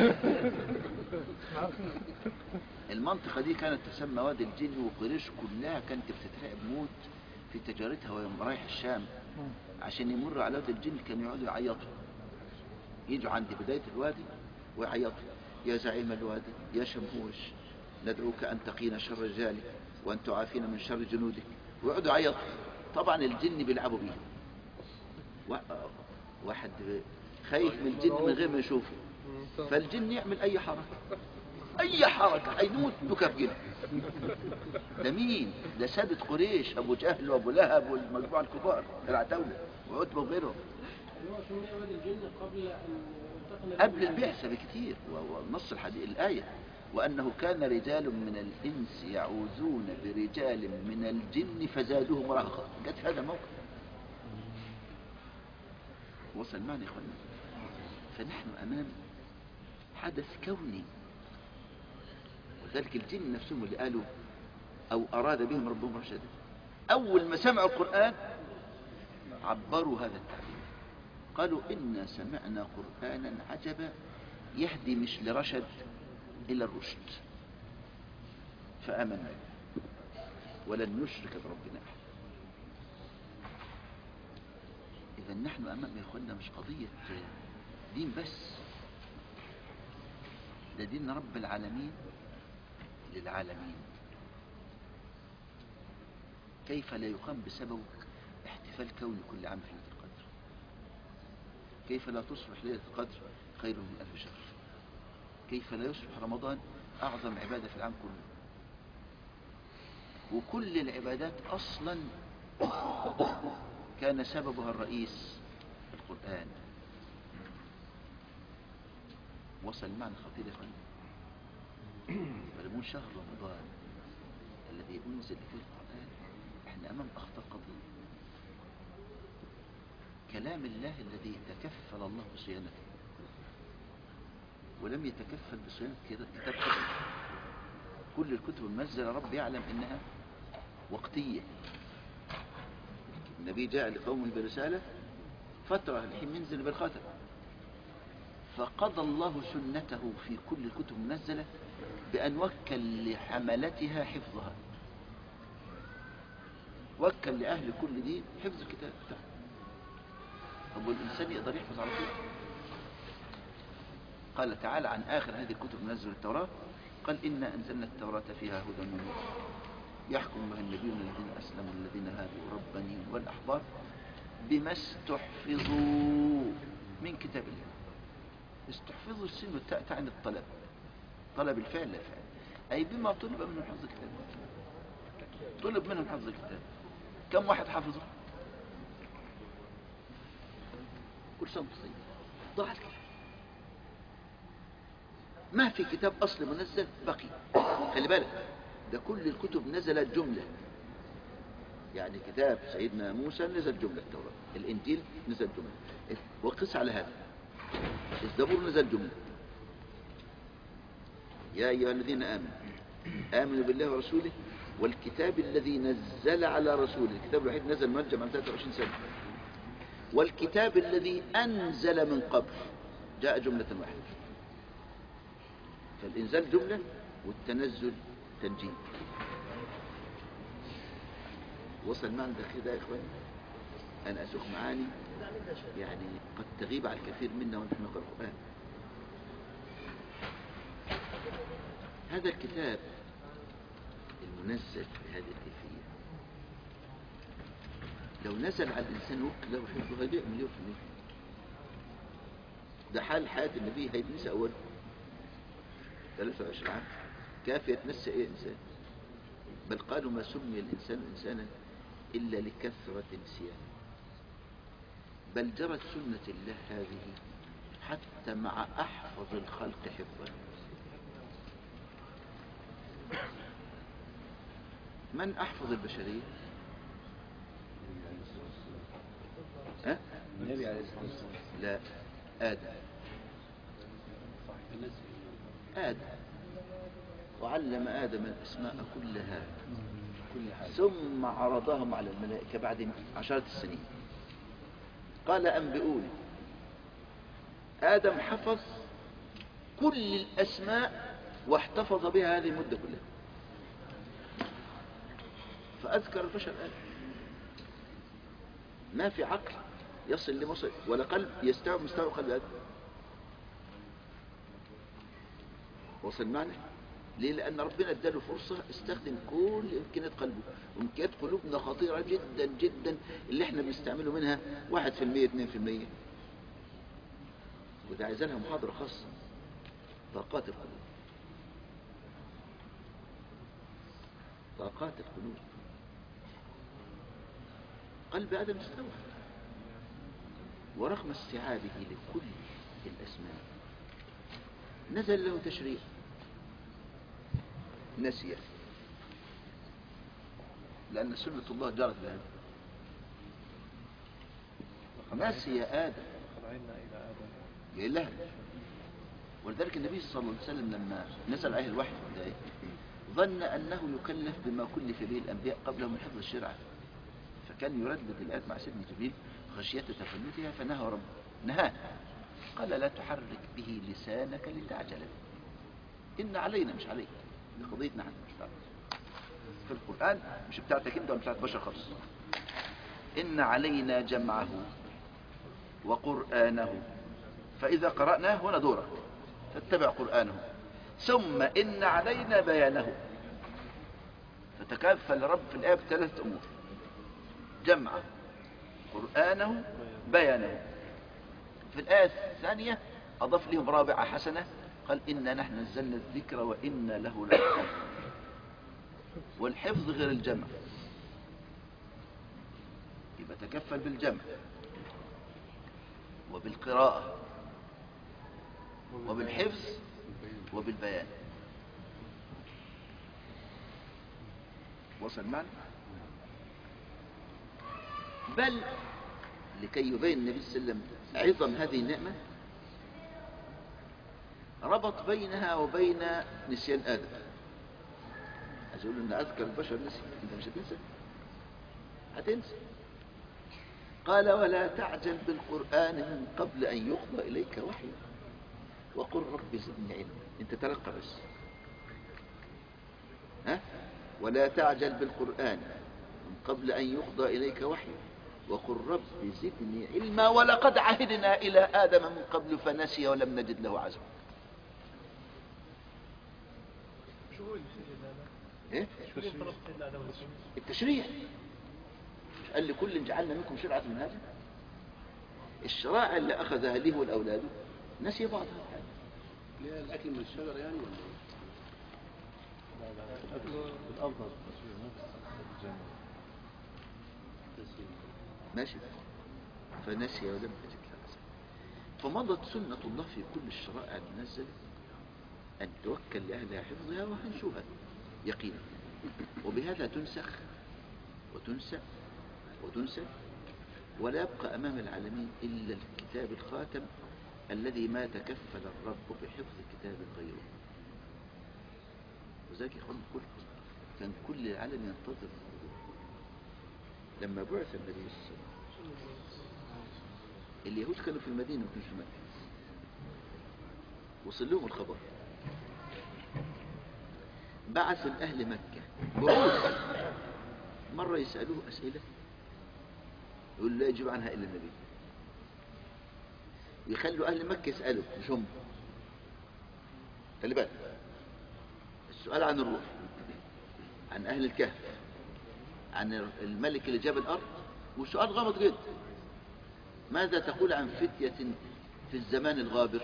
المنطقة دي كانت تسمى وادي الجن وقريش كلها كانت بتترعب موت في تجارتها وهي رايح الشام عشان يمروا على وادي الجن كانوا يقعدوا يعيطوا يجوا عند بداية الوادي ويعيطوا يا زعيم الوادي يا شمهوش ندعوك أن تقينا شر رجالك وأن تعافينا من شر جنودك ويقعدوا يعيطوا طبعا الجن بيلعبوا بيه وا- واحد خايف من الجن من غير ما يشوفه فالجن يعمل أي حركة أي حركة هيموت بكى في جنه ده مين؟ ده سادة قريش أبو جهل وأبو لهب والمجموعة الكبار العتاولة وعتبة وغيرهم هو سمي وادي الجن قبل أن ينتقل قبل البعثة بكتير و- ونص الحديث الآية وأنه كان رجال من الإنس يعوذون برجال من الجن فزادوهم رهقا جت هذا موقف وصل معنا يا إخوانا فنحن أمام حدث كوني وذلك الجن نفسهم اللي قالوا أو أراد بهم ربهم رشدا أول ما سمعوا القرآن عبروا هذا التعبير قالوا إنا سمعنا قرآنا عجبا يهدي مش لرشد إلى الرشد فآمنا ولن نشرك بربنا أحد إذا نحن أمام يا إخوانا مش قضية دين بس ده دين رب العالمين للعالمين كيف لا يقام بسببه احتفال كوني كل عام في ليلة القدر كيف لا تصبح ليلة القدر خير من ألف شهر كيف لا يصبح رمضان أعظم عبادة في العام كله وكل العبادات أصلا كان سببها الرئيس القرآن وصل المعنى خطير يا اخوان فلمون شهر رمضان الذي أنزل فيه القرآن احنا أمام أخطر قضية كلام الله الذي تكفل الله بصيانته ولم يتكفل بصيانة كده كتاب قدر كل الكتب المنزلة رب يعلم إنها وقتية النبي جاء لقومه برسالة فترة الحين ينزل بالخاتم فقضى الله سنته في كل الكتب المنزلة بأن وكل لحملتها حفظها وكل لأهل كل دين حفظ الكتاب بتاعه طب والإنسان يقدر يحفظ على طول قال تعالى عن آخر هذه الكتب منزل التوراة قال إنا أنزلنا التوراة فيها هدى ونور يحكم بها النبيون الذين أسلموا الذين هادوا والربانيون والأحبار بما استحفظوا من كتاب الله استحفظوا السن والتاء تعني الطلب طلب الفعل لا فعل أي بما طلب منهم حفظ الكتاب طلب منهم حفظ الكتاب كم واحد حفظه كل سنة وأنت طيب ضاع الكتاب ما في كتاب أصل منزل بقي خلي بالك ده كل الكتب نزلت جملة يعني كتاب سيدنا موسى نزل جملة التوراة الإنجيل نزل جملة وقس على هذا الزبور نزل جملة يا أيها الذين آمنوا آمنوا بالله ورسوله والكتاب الذي نزل على رسوله الكتاب الوحيد نزل مرجع عن 23 سنة والكتاب الذي أنزل من قبل جاء جملة واحدة فالإنزال جملة والتنزل تنجيم وصل معنا ده كده يا إخواني أنا أسوق معاني يعني قد تغيب على الكثير منا ونحن نقرأ القرآن هذا الكتاب المنزل بهذه الكيفية لو نزل على الإنسان وقت له حفظه هيضيع مليون في المية ده حال حياة النبي هيتنسى أول 23 عام كافي يتنسى إيه إنسان بل قالوا ما سمي الإنسان إنسانا إلا لكثرة نسيانه بل جرت سنة الله هذه حتى مع أحفظ الخلق حفظا من أحفظ البشرية ها؟ النبي عليه الصلاة والسلام لا آدم آدم وعلم آدم الأسماء كلها كل حاجة ثم عرضهم على الملائكة بعد عشرة السنين قال أنبئوني آدم حفظ كل الأسماء واحتفظ بها هذه المدة كلها فأذكر البشر آدم ما في عقل يصل لمصر ولا قلب يستوعب مستوى قلب آدم وصل معنا ليه لأن ربنا اداله فرصة استخدم كل إمكانيات قلبه وإمكانيات قلوبنا خطيرة جدا جدا اللي احنا بنستعمله منها واحد في المية اتنين في المية وده عايز لها محاضرة خاصة طاقات القلوب طاقات القلوب قلب آدم استوى ورغم استيعابه لكل الأسماء نزل له تشريع نسي لأن سنة الله جرت بهذا نسي آدم خضعنا إلى آدم جاي لها ولذلك النبي صلى الله عليه وسلم لما نزل عليه الوحي في البداية ظن أنه يكلف بما كلف به الأنبياء قبله من حفظ الشرعة فكان يردد الآيات مع سيدنا جبريل خشية تفلتها فنهى رب نهاه قال لا تحرك به لسانك لتعجل به إن علينا مش عليك دي قضيتنا احنا مش بتاعتك في القرآن مش بتاعتك انت ولا بتاعت بشر خالص إن علينا جمعه وقرآنه فإذا قرأناه هنا دورك فاتبع قرآنه ثم إن علينا بيانه فتكافل رب في الآية بثلاثة أمور جمعه قرآنه بيانه في الآية الثانية أضاف لهم رابعة حسنة قال إنا نحن نزلنا الذكر وإنا له لحفظ والحفظ غير الجمع يبقى تكفل بالجمع وبالقراءة وبالحفظ وبالبيان وصل معنا بل لكي يبين النبي صلى الله عليه وسلم عظم هذه النعمة ربط بينها وبين نسيان آدم عايز يقول ان اذكر البشر نسي انت مش هتنسى هتنسى قال ولا تعجل بالقرآن من قبل أن يقضى إليك وحي وقل رب زدني علما انت تلقى بس ها ولا تعجل بالقرآن من قبل أن يقضى إليك وحي وقل رب زدني علما ولقد عهدنا إلى آدم من قبل فنسي ولم نجد له عزما شو هو سيدنا آدم؟ إيه؟ شو اللي طلب سيدنا آدم والرسول؟ التشريع مش قال لكل جعلنا منكم شرعة من هذا الشرائع اللي أخذها له والأولاد نسي بعضها ليه الأكل من الشجر يعني ولا إيه؟ بالأفضل ماشي فنسي ولم تجد له عزما فمضت سنة الله في كل الشرائع المنزلة أن توكل لأهلها حفظها وهنشوها يقينا وبهذا تنسخ وتنسى وتنسى ولا يبقى أمام العالمين إلا الكتاب الخاتم الذي ما تكفل الرب بحفظ كتاب غيره وذلك يا إخوان كل كان كل العالم ينتظر لما بعث النبي صلى الله عليه وسلم اليهود كانوا في المدينة وكانوا في مكة وصل لهم الخبر بعث لأهل مكة بعوث مرة يسألوه أسئلة يقول لا يجيب عنها إلا النبي ويخلوا أهل مكة يسألوا مش هم خلي بالك السؤال عن الروح عن أهل الكهف عن الملك اللي جاب الأرض وسؤال غامض جدا ماذا تقول عن فتية في الزمان الغابر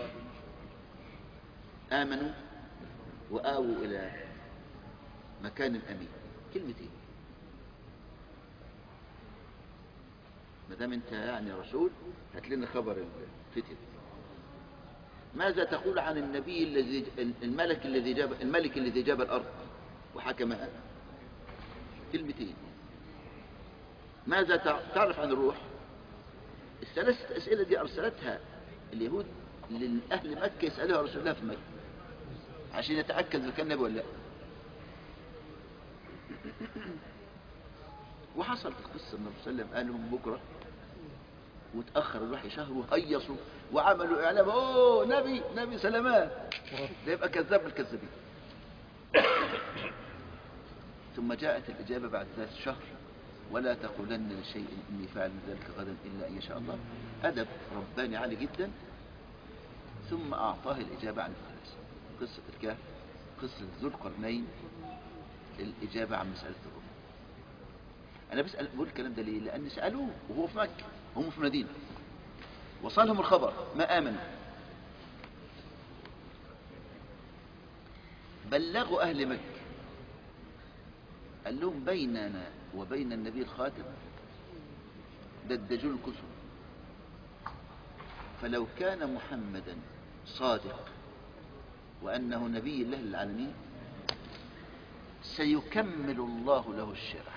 آمنوا وآووا إلى مكان أمين كلمتين ما دام انت يعني رسول هات لنا خبر الفتية ماذا تقول عن النبي الذي الملك الذي جاب الملك الذي جاب الأرض وحكمها كلمتين ماذا تعرف عن الروح الثلاث أسئلة دي أرسلتها اليهود لأهل مكة يسألوها رسول الله في مكة عشان يتأكد إذا كان نبي ولا لا وحصلت القصة النبي صلى الله عليه وسلم قال لهم بكرة وتأخر الوحي شهر وهيصوا وعملوا إعلام أوه نبي نبي سلامات ده يبقى كذاب من الكذابين ثم جاءت الإجابة بعد ذات شهر ولا تقولن لشيء إني فاعل ذلك غدا إلا أن يشاء الله أدب رباني عالي جدا ثم أعطاه الإجابة عن الثلاث قصة الكهف قصة ذو القرنين الإجابة عن مسألة الروح أنا بسأل بقول الكلام ده ليه لأن سألوه وهو في مكة هم في مدينة وصلهم الخبر ما آمنوا بلغوا أهل مكة قال لهم بيننا وبين النبي الخاتم دجاجون الكتب فلو كان محمدا صادق وأنه نبي الله للعالمين سيكمل الله له الشرع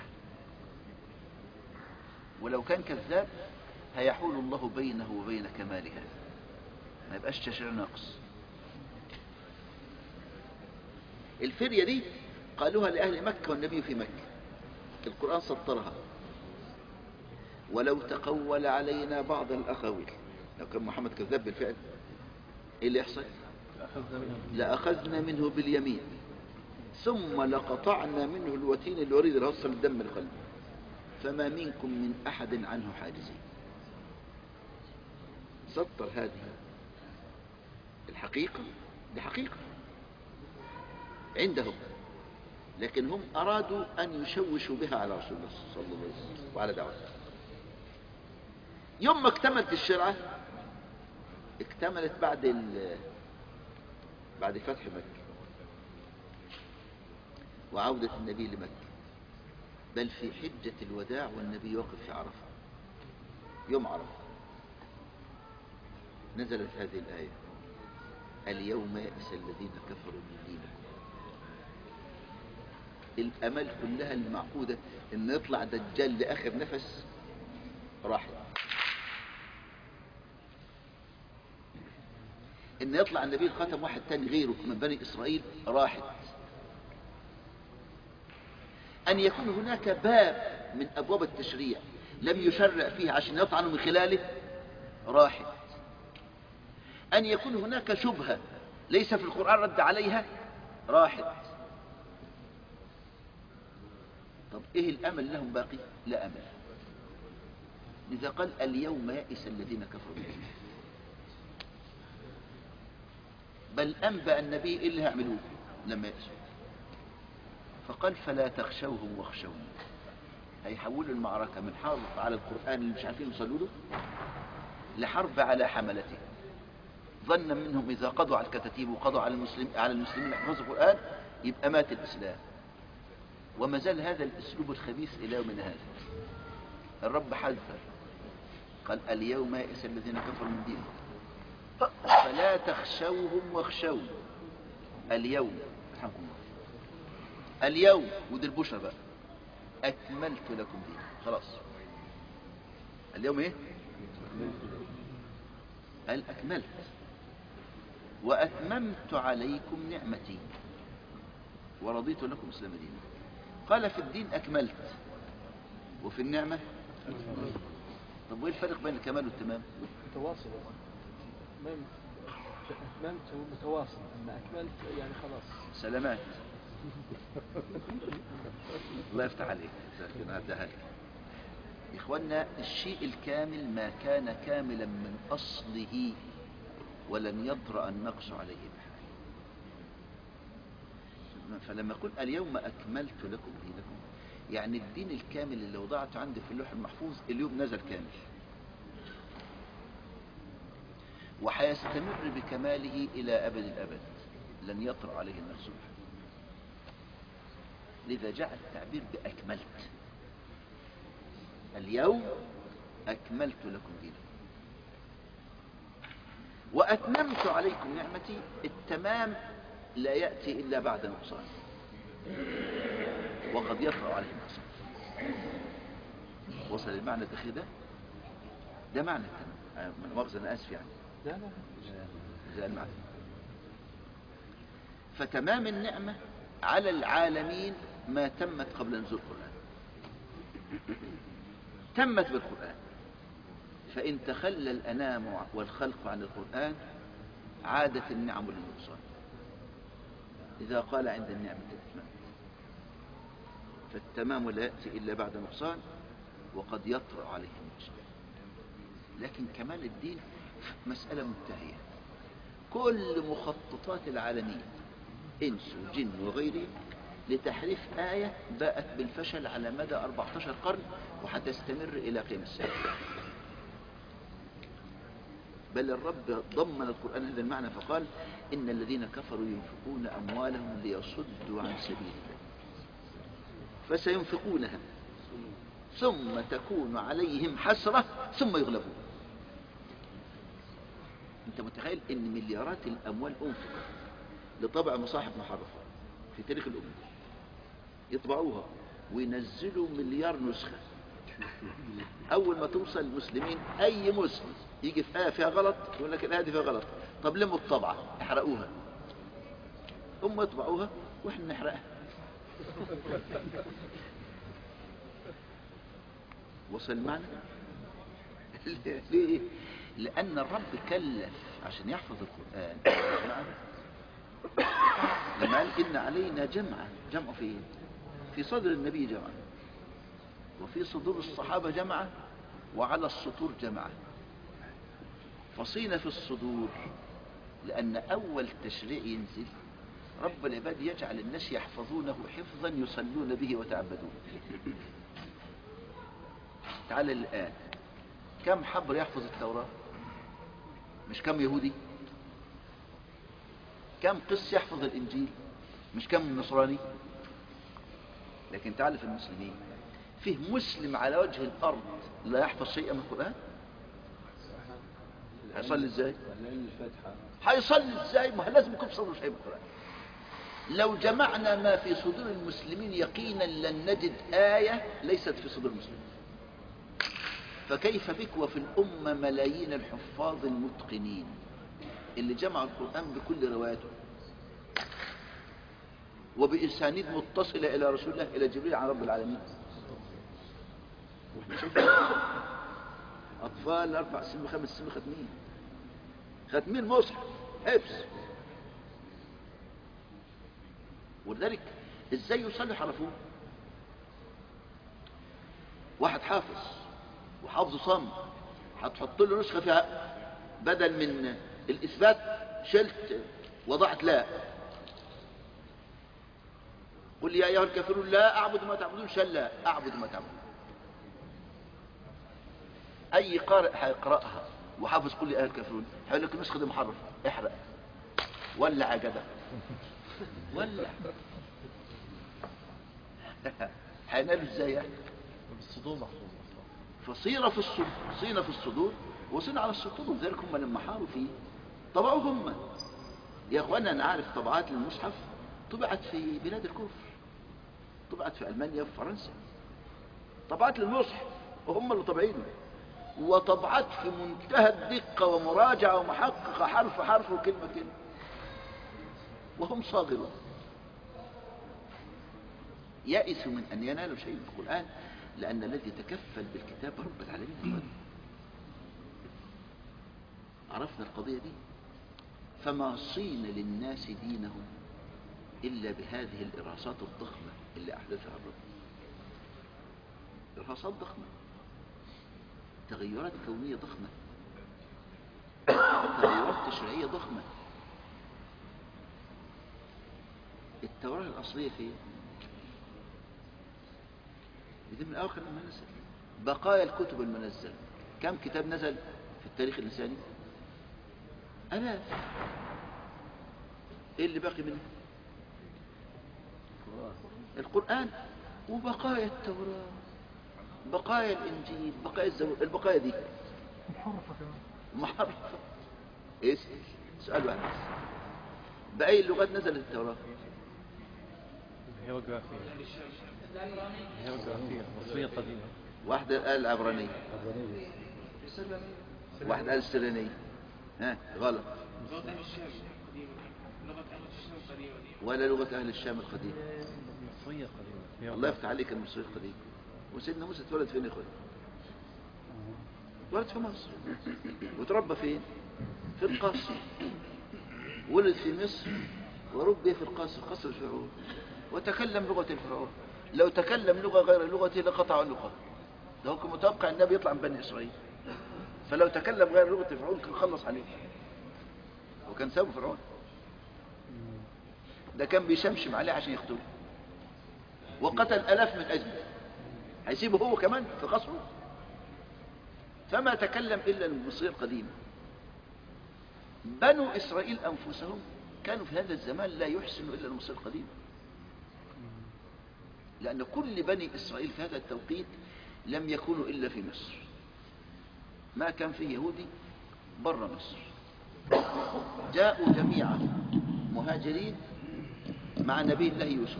ولو كان كذاب هيحول الله بينه وبين كمالها ما يبقاش تشريع ناقص الفرية دي قالوها لأهل مكة والنبي في مكة القرآن سطرها ولو تقول علينا بعض الأقاويل لو كان محمد كذاب بالفعل ايه اللي يحصل لأخذنا منه باليمين ثم لقطعنا منه الوتين الوريد اللي وصل الدم القلب فما منكم من أحد عنه حاجزين سطر هذه الحقيقة دي حقيقة عندهم لكن هم أرادوا أن يشوشوا بها على رسول الله صلى الله عليه وسلم وعلى دعوته يوم ما اكتملت الشرعة اكتملت بعد ال بعد فتح مكة وعودة النبي لمكة بل في حجة الوداع والنبي واقف في عرفة يوم عرفة نزلت هذه الآية اليوم يأس الذين كفروا من دينكم الأمل كلها المعقودة إن يطلع دجال لآخر نفس راحت إن يطلع النبي الخاتم واحد تاني غيره من بني إسرائيل راحت أن يكون هناك باب من أبواب التشريع لم يشرع فيه عشان يطعنوا من خلاله راحت أن يكون هناك شبهة ليس في القرآن رد عليها راحت طب إيه الأمل لهم باقي لا أمل لذا قال اليوم يئس الذين كفروا منهم بل أنبأ النبي إيه اللي هيعملوه لما يأسوا فقال فلا تخشوهم واخشوني هيحولوا المعركة من حرب على القرآن اللي مش عارفين يوصلوا له لحرب على حملته ظنا منهم إذا قضوا على الكتاتيب وقضوا على المسلم على المسلمين يحفظوا القرآن يبقى مات الإسلام وما زال هذا الأسلوب الخبيث إلى يومنا هذا الرب حذر قال اليوم يئس الذين كفروا من دينهم فلا تخشوهم واخشون اليوم رحمكم الله اليوم ودي البشرى بقى أكملت لكم دينكم خلاص اليوم ايه قال أكملت وأتممت عليكم نعمتي ورضيت لكم اسلام دينا قال في الدين أكملت وفي النعمة طب وايه الفرق بين الكمال والتمام متواصل ما أتممت متواصل أما أكملت يعني خلاص سلامات الله يفتح عليك لكن هذا هذا إخوانا الشيء الكامل ما كان كاملا من أصله ولن يطرأ النقص عليه بحال فلما يقول اليوم أكملت لكم دينكم يعني الدين الكامل اللي وضعته عندي في اللوح المحفوظ اليوم نزل كامل وحيستمر بكماله إلى أبد الأبد لن يطرأ عليه النقص بحال لذا جاء التعبير بأكملت اليوم أكملت لكم دينكم وأتممت عليكم نعمتي التمام لا يأتي إلا بعد نقصان وقد يطرأ عليه النقصان وصل المعنى الأخير ده ده معنى التمام مؤاخذة أنا آسف يعني لا لا زي المعنى فتمام النعمة على العالمين ما تمت قبل نزول القرآن تمت بالقرآن فإن تخلى الأنام والخلق عن القرآن عادت النعم للنقصان إذا قال عند النعمة الإتمام فالتمام لا يأتي إلا بعد نقصان وقد يطرأ عليه النقصان لكن كمال الدين مسألة منتهية كل مخططات العالمين إنس وجن وغيرهم لتحريف آية باءت بالفشل على مدى 14 قرن وحتستمر إلى قيام الساعة بل الرب ضمن القرآن هذا المعنى فقال إن الذين كفروا ينفقون أموالهم ليصدوا عن سبيل الله فسينفقونها ثم تكون عليهم حسرة ثم يغلبون انت متخيل ان مليارات الاموال انفقت لطبع مصاحف محرفة في تاريخ الامة يطبعوها وينزلوا مليار نسخة اول ما توصل المسلمين اي مسلم يجي في آية فيها غلط يقول لك الآية دي فيها غلط طب لموا الطبعة احرقوها هم يطبعوها واحنا نحرقها وصل المعنى ليه لأن الرب كلف عشان يحفظ القرآن لما قال إن علينا جمعة جمع في إيه؟ في صدر النبي جمعة وفي صدور الصحابة جمعة وعلى السطور جمعة فصينا في الصدور لأن أول تشريع ينزل رب العباد يجعل الناس يحفظونه حفظا يصلون به وتعبدون تعال الآن كم حبر يحفظ التوراة مش كم يهودي كم قس يحفظ الإنجيل مش كم نصراني لكن تعال في المسلمين فيه مسلم على وجه الأرض لا يحفظ شيئا من القرآن هيصلي ازاي لأن الفاتحة هيصلي ازاي ما هو لازم يكون صدره شيء من القرآن لو جمعنا ما في صدور المسلمين يقينا لن نجد آية ليست في صدور المسلمين فكيف بك وفي الأمة ملايين الحفاظ المتقنين اللي جمعوا القرآن بكل رواياته وبإسانيد متصلة إلى رسول الله إلى جبريل عن رب العالمين واحنا شايفين أطفال أربع سنين وخمس سنين ختمين ختمين مصحف حفظ ولذلك ازاي يصلي حرفوه واحد حافظ وحافظه صم هتحط له نسخه فيها بدل من الاثبات شلت وضعت لا قل يا ايها الكافرون لا اعبد ما تعبدون شل لا اعبد ما تعبدون اي قارئ هيقراها وحافظ كل ايها الكافرون هيقول لك النسخه دي محرفه احرق ولع يا جدع ولع هينالوا ازاي يعني الصدور محفوظ فصيرة في الصدور صينة في الصدور وصينة على السطور وذلك هم لما حاروا فيه طبعوا هم يا اخوانا انا عارف طبعات للمصحف طبعت في بلاد الكفر طبعت في المانيا وفي فرنسا طبعات للمصحف وهم اللي طبعينه وطبعات في منتهى الدقة ومراجعة ومحققة حرف حرف وكلمة كلمة وهم صاغرون يئسوا من أن ينالوا شيء في القرآن لأن الذي تكفل بالكتاب رب العالمين هو عرفنا القضية دي فما صين للناس دينهم إلا بهذه الإرهاصات الضخمة اللي أحدثها الرب إرهاصات ضخمة تغيرات كونية ضخمة تغيرات تشريعية ضخمة التوراة الأصلية فين؟ دي من أواخر لما نزل بقايا الكتب المنزلة كم كتاب نزل في التاريخ الإنساني؟ آلاف إيه اللي باقي منه؟ القرآن وبقايا التوراة بقايا الإنجيل بقايا الزبور البقايا دي محرفة كمان محرفة إيه سؤال واحد بس. بأي اللغات نزلت التوراة؟ هيروغرافية هيروغرافية مصرية قديمة واحدة قال العبرانية عبرانية واحدة قال السريانية ها غلط لغة أهل الشام قديما لغة أهل الشام قديما ولا لغة أهل الشام القديم مصرية قديمة الله يفتح عليك المصري القديم وسيدنا موسى اتولد فين يا اخوان اتولد في مصر وتربى فين في القصر ولد في مصر وربي في القصر قصر الفرعون وتكلم لغة الفرعون لو تكلم لغة غير لغته لقطع عنقه ده هو كان متوقع النبي يطلع من بني إسرائيل فلو تكلم غير لغة الفرعون كان خلص عليه وكان سابه فرعون ده كان بيشمشم عليه عشان يقتله وقتل ألاف من أجله هيسيبه هو كمان في قصره فما تكلم إلا المصري القديم بنو إسرائيل أنفسهم كانوا في هذا الزمان لا يحسنوا إلا المصري القديم لأن كل بني إسرائيل في هذا التوقيت لم يكونوا إلا في مصر ما كان فيه يهودي بر مصر جاءوا جميعا مهاجرين مع نبي الله يوسف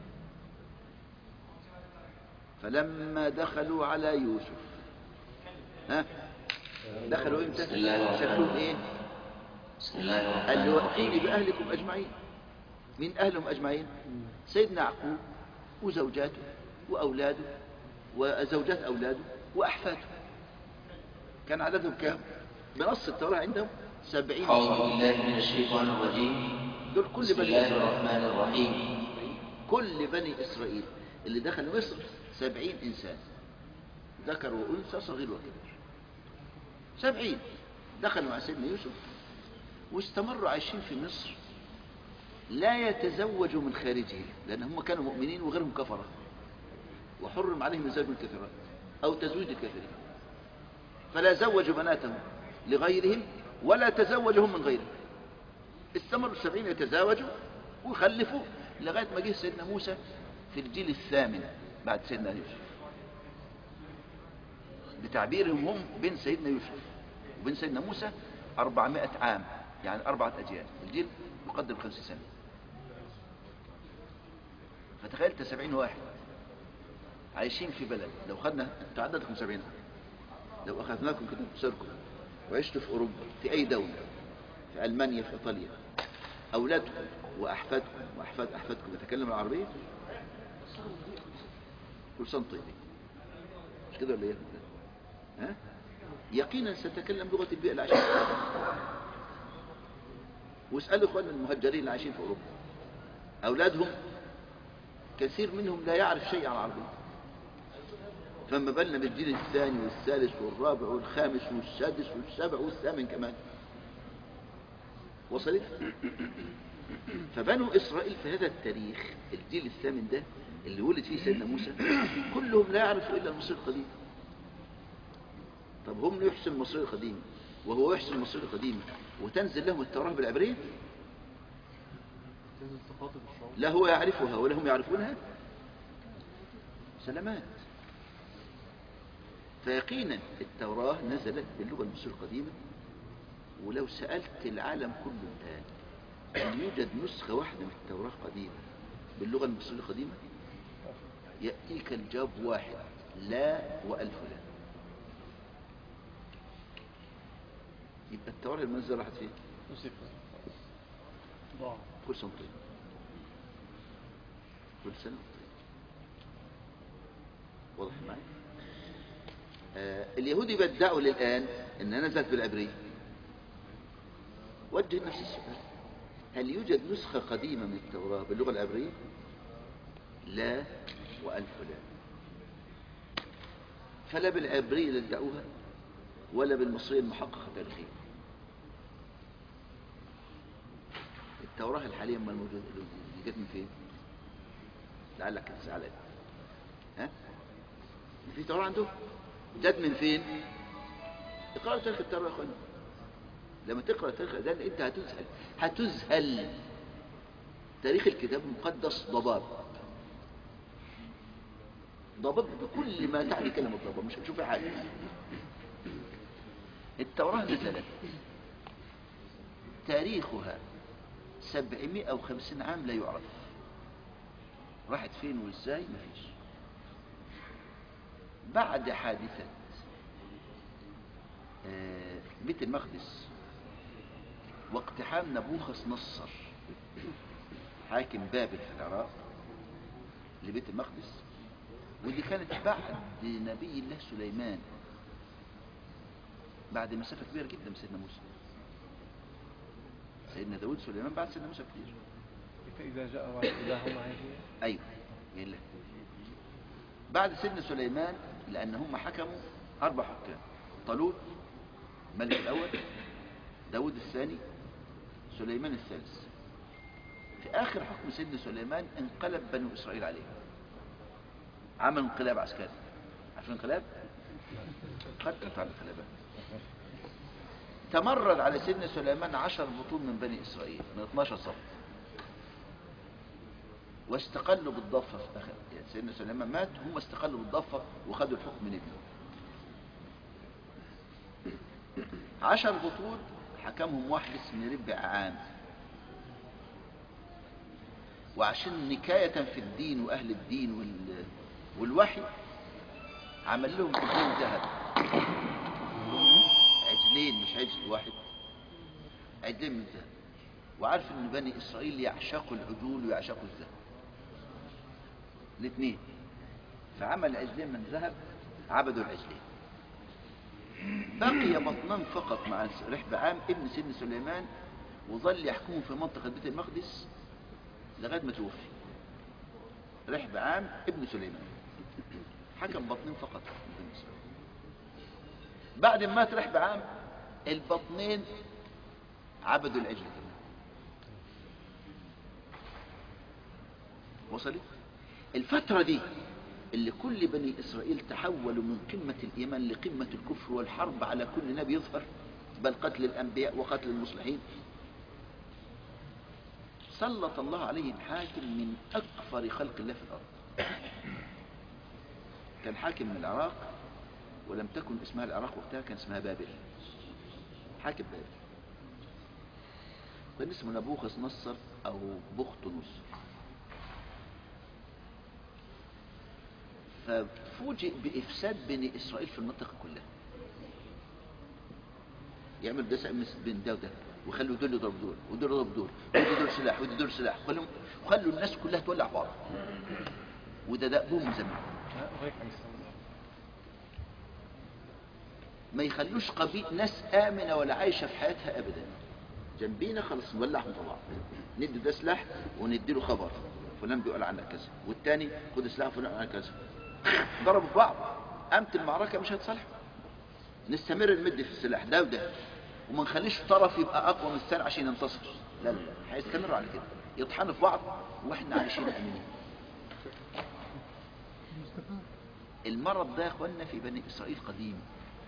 فلما دخلوا على يوسف ها دخلوا امتى بسم الله الرحمن شكلهم ايه بسم الله الرحمن قال له الرحيم ائتوني باهلكم اجمعين من اهلهم اجمعين سيدنا يعقوب وزوجاته واولاده وزوجات اولاده واحفاده كان عددهم كام بنص التوراة عندهم سبعين أعوذ بالله من الشيطان الرجيم دول كل بسم بني الله إسرائيل الرحمن الرحيم كل بني إسرائيل اللي دخلوا مصر سبعين إنسان ذكر وأنثى صغير وكبير سبعين دخلوا مع سيدنا يوسف واستمروا عايشين في مصر لا يتزوجوا من خارجه لأن هم كانوا مؤمنين وغيرهم كفرة وحرم عليهم الزواج من الكافرات أو تزويج الكافرين فلا زوجوا بناتهم لغيرهم ولا تزوجهم من غيرهم استمروا السبعين يتزاوجوا ويخلفوا لغاية ما جه سيدنا موسى في الجيل الثامن بعد سيدنا يوسف بتعبيرهم هم بين سيدنا يوسف وبين سيدنا موسى أربعمائة عام يعني أربعة أجيال الجيل يقدم خمس سنة فتخيلت سبعين واحد عايشين في بلد لو خدنا انتوا عددكم سبعين لو أخذناكم كده بسركم وعشتوا في أوروبا في أي دولة في ألمانيا في إيطاليا أولادكم وأحفادكم وأحفاد أحفادكم يتكلموا العربية كل سنة طيبين مش كده ولا ايه ها يقينا ستتكلم لغة البيئة اللي عايشين فيها. واسألوا اخواننا المهجرين اللي عايشين في أوروبا أولادهم كثير منهم لا يعرف شيء عن العربية فما بالنا بالجيل الثاني والثالث والرابع والخامس والسادس والسابع والثامن كمان وصلت فبنو إسرائيل في هذا التاريخ الجيل الثامن ده اللي ولد فيه سيدنا موسى كلهم لا يعرفوا إلا المصري القديم طب هم يحسن المصري القديم وهو يحسن المصري القديم وتنزل لهم التوراة بالعبرية تنزل تخاطب الشعوب لا هو يعرفها ولا هم يعرفونها سلامات فيقينا التوراة نزلت باللغة المصرية القديمة ولو سألت العالم كله الآن هل يوجد نسخة واحدة من التوراة قديمة باللغة المصرية القديمة يأتيك الجواب واحد لا وألف لا يبقى التوراة المنزلة راحت فين نسيت ضاع كل سنة طيب كل سنة طيب واضح معي آه اليهود يبدعوا للآن أنها نزلت بالعبرية وجه نفس السؤال هل يوجد نسخة قديمة من التوراة باللغة العبرية لا وألف لا فلا بالعبرية اللي ادعوها ولا بالمصرية المحققة تاريخيا التوراة الحالية ما الموجودة اللي جت من فين لعلك تسألك ها في توراة عنده جت من فين اقرأ تاريخ التوراة يا اخوانا لما تقرأ تاريخ ده انت هتذهل هتذهل تاريخ الكتاب المقدس ضباب ضباب بكل ما تعني كلمة ضباب مش هتشوف حاجة التوراة نزلت تاريخها سبعمائة وخمسين عام لا يعرف راحت فين وازاي مفيش بعد حادثة آه، بيت المقدس واقتحام نبوخذ نصر حاكم بابل في العراق لبيت المقدس ودي كانت بعد نبي الله سليمان بعد مسافة كبيرة جدا من سيدنا موسى سيدنا داود سليمان بعد سيدنا موسى كتير فإذا جاء وعد إلههم عايزين ايوه جاي لك بعد سيدنا سليمان لان هم حكموا اربع حكام طالوت ملك الاول داود الثاني سليمان الثالث في اخر حكم سيدنا سليمان انقلب بنو اسرائيل عليه عمل انقلاب عسكري عارفين انقلاب قتل على الانقلابات تمرد على سيدنا سليمان عشر بطون من بني اسرائيل من 12 صف واستقلوا بالضفة في الآخر يعني سيدنا سليمان مات هم استقلوا بالضفة وخدوا الحكم من ابنه عشر بطول حكمهم واحد اسمه ربع عام وعشان نكاية في الدين وأهل الدين وال... والوحي عمل لهم عجلين ذهب عجلين مش عجل واحد عجلين من ذهب وعارف ان بني اسرائيل يعشقوا العجول ويعشقوا الذهب الاثنين فعمل عجلين من ذهب عبدوا العجلين بقي بطنان فقط مع رحب عام ابن سيدنا سليمان وظل يحكمه في منطقة بيت المقدس لغاية ما توفي رحب عام ابن سليمان حكم بطنين فقط من بني إسرائيل. بعد ما مات رحب عام البطنين عبدوا العجل كمان وصلت الفترة دي اللي كل بني إسرائيل تحولوا من قمة الإيمان لقمة الكفر والحرب على كل نبي يظهر بل قتل الأنبياء وقتل المصلحين سلط الله عليهم حاكم من أكفر خلق الله في الأرض كان حاكم من العراق ولم تكن اسمها العراق وقتها كان اسمها بابل حاكم بابل كان اسمه نبوخذ نصر أو بخت نصر ففوجئ بإفساد بني إسرائيل في المنطقة كلها يعمل دسع بين ده وده ويخلوا دول يضربوا دول ودول يضربوا دول ودول دول سلاح ودول دول سلاح خلوا خلوا الناس كلها تولع بعض وده دأبهم من زمان هيك عم يستمر ما يخلوش قبيل ناس آمنة ولا عايشة في حياتها أبدا جنبينا خلص نولعهم طبعا ندي ده سلاح وندي له خبر فلان بيقول عنك كذا والتاني خد سلاح فلان عنك كذا ضربوا في بعض قامت المعركة مش هتصالحوا نستمر نمد في السلاح ده وده وما نخليش طرف يبقى أقوى من الثاني عشان ينتصر لا لا لا هيستمروا على كده يطحنوا في بعض واحنا عايشين امنين المرض ده يا اخوانا في بني اسرائيل قديم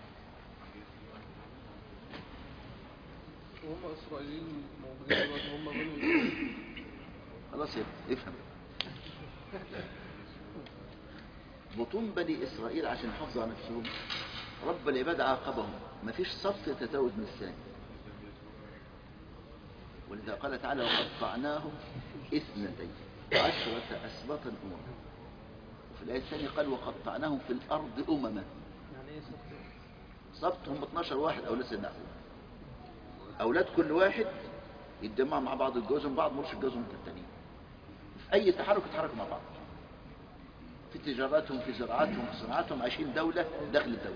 وهم اسرائيليين موجودين دلوقتي هم بنو إسرائيل. خلاص يا ابني، افهم بطون بني اسرائيل عشان يحافظوا على نفسهم رب العباد عاقبهم ما فيش صف يتزود من الثاني ولذا قال تعالى وقطعناهم اثنتين عشرة أسباطا أمما وفي الآية الثانية قال وقطعناهم في الأرض أمما يعني ايه صف صبت هم 12 واحد أولاد سيدنا يعقوب أولاد كل واحد يتجمعوا مع بعض يتجوزوا من بعض مرش يتجوزوا من التانيين في أي تحرك يتحركوا مع بعض في تجاراتهم في زراعاتهم في صناعاتهم عايشين دولة داخل الدولة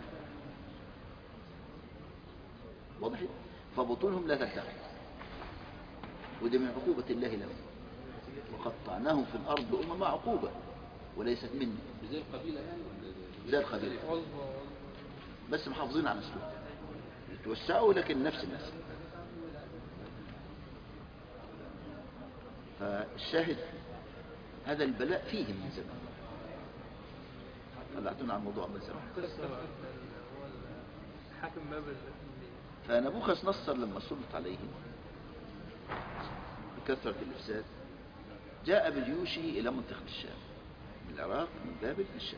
واضح فبطونهم لا تلتقي ودي من عقوبة الله لهم وقطعناهم في الأرض أمما عقوبة وليست مني زي القبيلة يعني ولا زي القبيلة عصبة بس محافظين على نسلهم يتوسعوا لكن نفس الناس فالشاهد هذا البلاء فيهم من زمان طلعتونا عن الموضوع من زمان قصة بقى هو حاكم بابل اللي فنبوخذ نصر لما سلط عليهم بكثرة الإفساد جاء بجيوشه إلى منطقة الشام من العراق من بابل للشام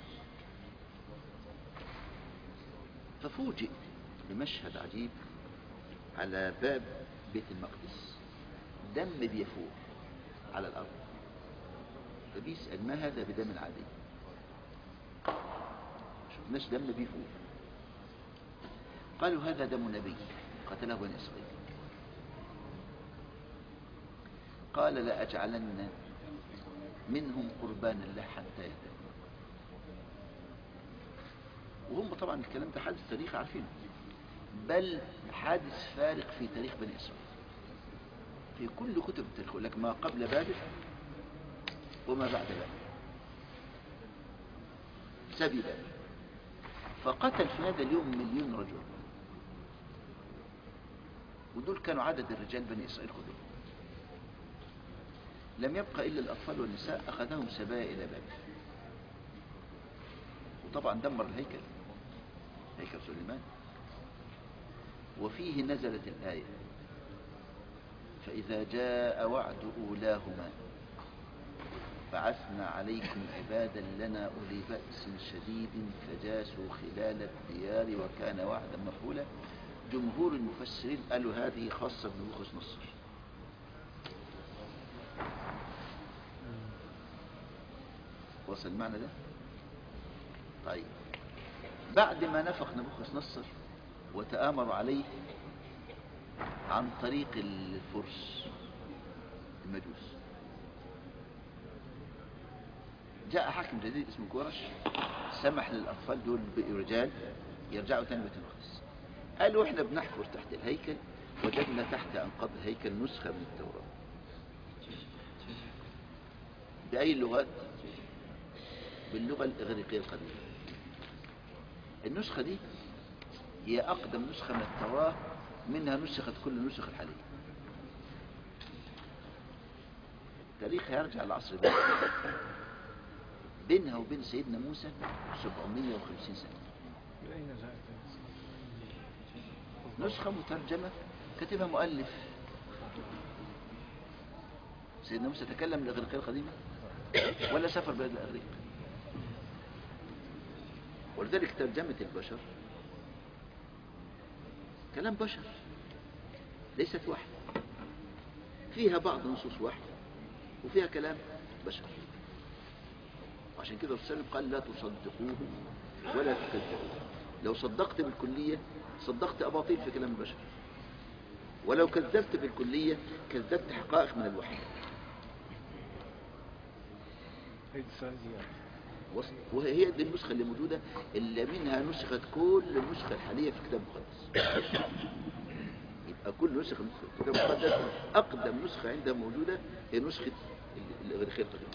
ففوجئ بمشهد عجيب على باب بيت المقدس دم بيفور على الأرض فبيسأل ما هذا بدم عادي شفناش دم بيفور قالوا هذا دم نبي قتله بني إسرائيل قال لأجعلن منهم قربانا لا حتى يهتدوا وهم طبعا الكلام ده حادث تاريخي عارفينه بل حادث فارق في تاريخ بني إسرائيل في كل كتب التاريخ يقول لك ما قبل بابل وما بعد بابل سبي بابل فقتل في هذا اليوم مليون رجل ودول كانوا عدد الرجال بني إسرائيل كلهم لم يبقى إلا الأطفال والنساء أخذهم سبايا إلى بابل وطبعا دمر الهيكل هيكل سليمان وفيه نزلت الآية فإذا جاء وعد أولاهما بعثنا عليكم عبادا لنا أولي بأس شديد فجاسوا خلال الديار وكان وعدا مفعولا جمهور المفسرين قالوا هذه خاصة بنبوخذ نصر وصل المعنى ده طيب بعد ما نفخ نبوخذ نصر وتآمروا عليه عن طريق الفرس المجوس جاء حاكم جديد اسمه كورش سمح للأطفال دول بقوا رجال يرجعوا تاني بيت المقدس قالوا احنا بنحفر تحت الهيكل وجدنا تحت أنقاض الهيكل نسخة من التوراة بأي اللغات باللغة الإغريقية القديمة النسخة دي هي أقدم نسخة من التوراة منها نسخت كل النسخ الحالية تاريخها يرجع لعصر بابل بينها وبين سيدنا موسى 750 سنة من أين جاءت نسخة مترجمة كتبها مؤلف سيدنا موسى تكلم الإغريقية القديمة ولا سافر بلاد الإغريق ولذلك ترجمة البشر كلام بشر ليست وحي فيها بعض نصوص وحي وفيها كلام بشر وعشان كده الرسول قال لا تصدقوه ولا تكذبوه لو صدقت بالكلية صدقت أباطيل في كلام البشر ولو كذبت بالكلية كذبت حقائق من الوحي هي السازيات وصل- وهي دي النسخة اللي موجودة اللي منها نسخت كل النسخة الحالية في الكتاب المقدس يبقى كل نسخة من الكتاب المقدس أقدم نسخة عندها موجودة هي نسخة ال- الإغريقية القديمة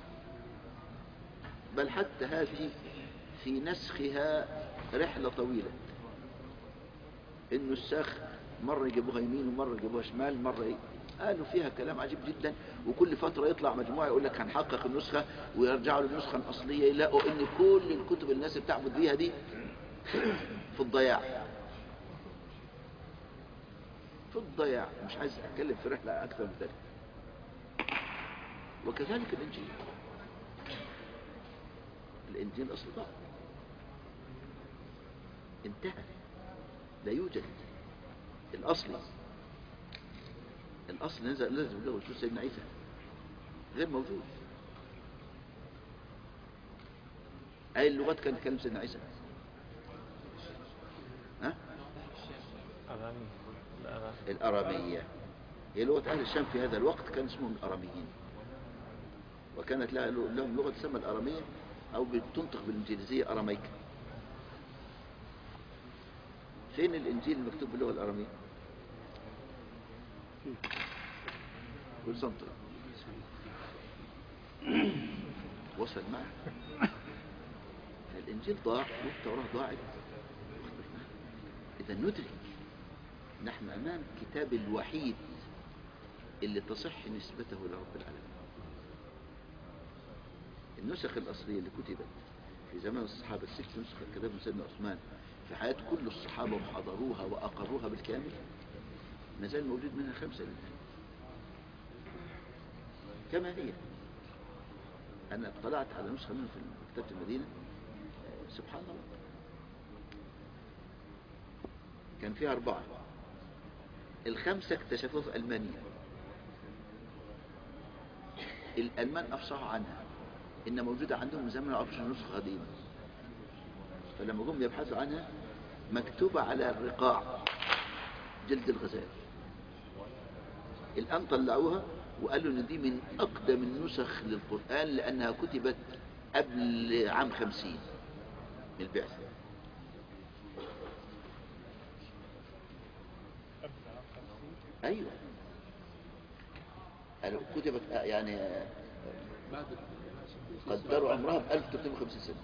بل حتى هذه في نسخها رحلة طويلة النساخ مرة يجيبوها يمين ومرة يجيبوها شمال مرة ي... قالوا فيها كلام عجيب جدا وكل فترة يطلع مجموعة يقول لك هنحقق النسخة ويرجعوا للنسخة الأصلية يلاقوا ان كل الكتب اللي الناس بتعبد بيها دي في الضياع في الضياع مش عايز اتكلم في رحلة اكثر من ذلك وكذلك الانجيل الانجيل اصل ضاع انتهى لا يوجد الاصلي الاصل نزل نزل له شو سيدنا عيسى غير موجود اي اللغات كانت تكلم سيدنا عيسى ها أرامي الأرامي الاراميه هي لغه اهل الشام في هذا الوقت كان اسمهم الاراميين وكانت لها لهم لغه تسمى الاراميه او بتنطق بالانجليزيه اراميك فين الانجيل المكتوب باللغه الاراميه كل سنتر وصل معه الانجيل ضاع والتوراه ضاعت اذا ندرك نحن امام كتاب الوحيد اللي تصح نسبته لرب العالمين النسخ الاصليه اللي كتبت في زمن الصحابه الست نسخ كتبهم سيدنا عثمان في حياه كل الصحابه وحضروها واقروها بالكامل ما زال موجود منها خمسه الان كما هي انا اطلعت على نسخه منها في مكتبه المدينه آه، سبحان الله كان فيها أربعة الخمسة اكتشفوها في ألمانيا الألمان أفصحوا عنها إن موجودة عندهم من زمن عرفش نسخة قديمة فلما جم يبحثوا عنها مكتوبة على الرقاع جلد الغزال الآن طلعوها وقالوا ان دي من اقدم النسخ للقرآن لانها كتبت قبل عام خمسين من البعثة ايوه قالوا كتبت آه، يعني آه، بعد قدروا عمرها ب 1350 سنة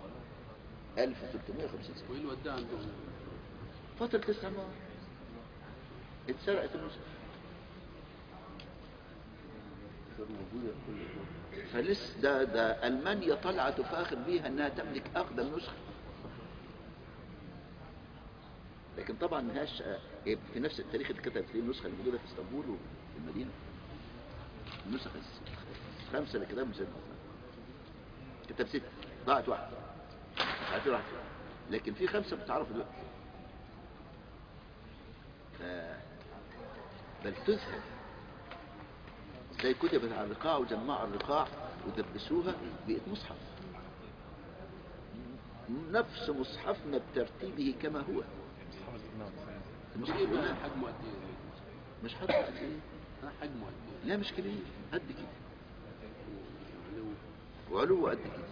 1350 سنة وايه اللي وداه عندهم؟ فترة الاستعمار اتسرقت النسخ فلسه ده ده ألمانيا طلعت تفاخر بيها أنها تملك أقدم نسخة لكن طبعا مهاش هي في نفس التاريخ اللي كتبت فيه النسخة اللي موجودة في اسطنبول وفي المدينة النسخ الخمسة اللي كتبهم سيدنا عثمان كتب ست ضاعت واحدة مش عارفين راحت فين. لكن في خمسة بتعرفوا دلوقتي ف... بل تذهب زي كتبت على الرقاع وجمعوا الرقاع ودبسوها بقت مصحف نفس مصحفنا بترتيبه كما هو أصحاب الإمام المصحف كبير الآن حجمه قد ايه؟ مش حاطط قد ايه ها، حجمه قد ايه؟ لا مش كبير قد كده وعلو وعلوه قد كده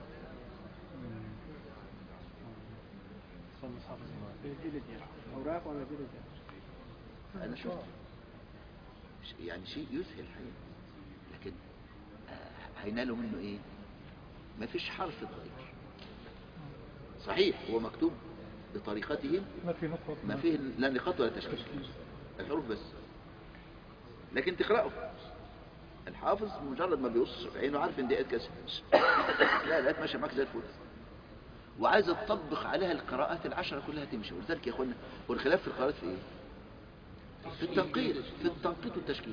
صار أصحاب الإمام بالجلد يعني أوراق ولا جلد يعني انا شفت ش- يعني شيء يذهل الحقيقة لكن آه، هينالوا منه ايه ما فيش حرف اتغير صحيح هو مكتوب بطريقتهم ما في نقطة ما فيه لا نقاط ولا تشكيل الحروف بس لكن تقرأه الحافظ مجرد ما بيبص في عينه عارف ان دي آيات كذا لا الآيات ماشية معاك زي الفل وعايز تطبق عليها القراءات العشرة كلها تمشي ولذلك يا اخوانا والخلاف في القراءات في ايه؟ في التنقيط في التنقيط والتشكيل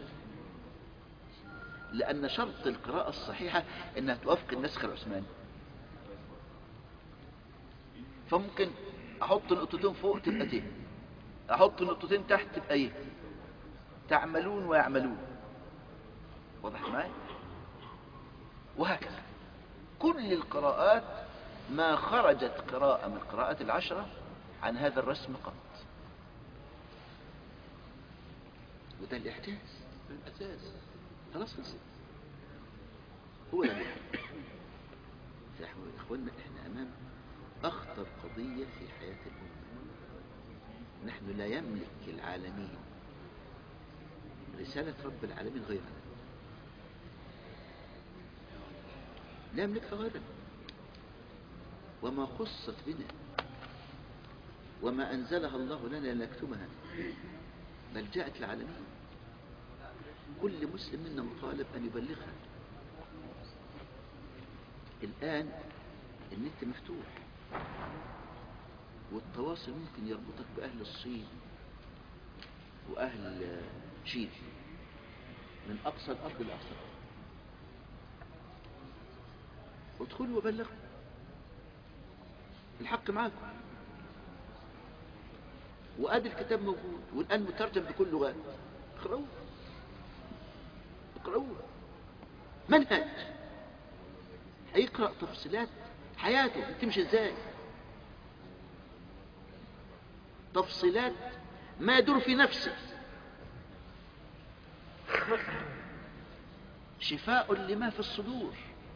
لأن شرط القراءة الصحيحة انها توافق النسخ العثماني فممكن احط نقطتين فوق تبقى ت احط نقطتين تحت تبقى ايه تعملون ويعملون واضح معايا وهكذا كل القراءات ما خرجت قراءة من القراءات العشرة عن هذا الرسم قط وده الاحتياج الاساس خلاص خلصت هو ده الواحد يا إخوة- اخوانا احنا امام اخطر قضية في حياة الامة نحن لا يملك العالمين رسالة رب العالمين غيرنا لا يملكها غيرنا وما خصت بنا وما أنزلها الله لنا لنكتمها بل جاءت العالمين كل مسلم منا مطالب أن يبلغها الآن النت مفتوح والتواصل ممكن يربطك بأهل الصين وأهل تشيلي من أقصى الأرض لأقصى الأرض ادخلوا وبلغوا الحق معاكم وادي الكتاب موجود والان مترجم بكل لغات اقرأوه اقرأوه منهج هيقرأ تفصيلات حياته تمشي ازاي تفصيلات ما يدور في نفسه شفاء لما في الصدور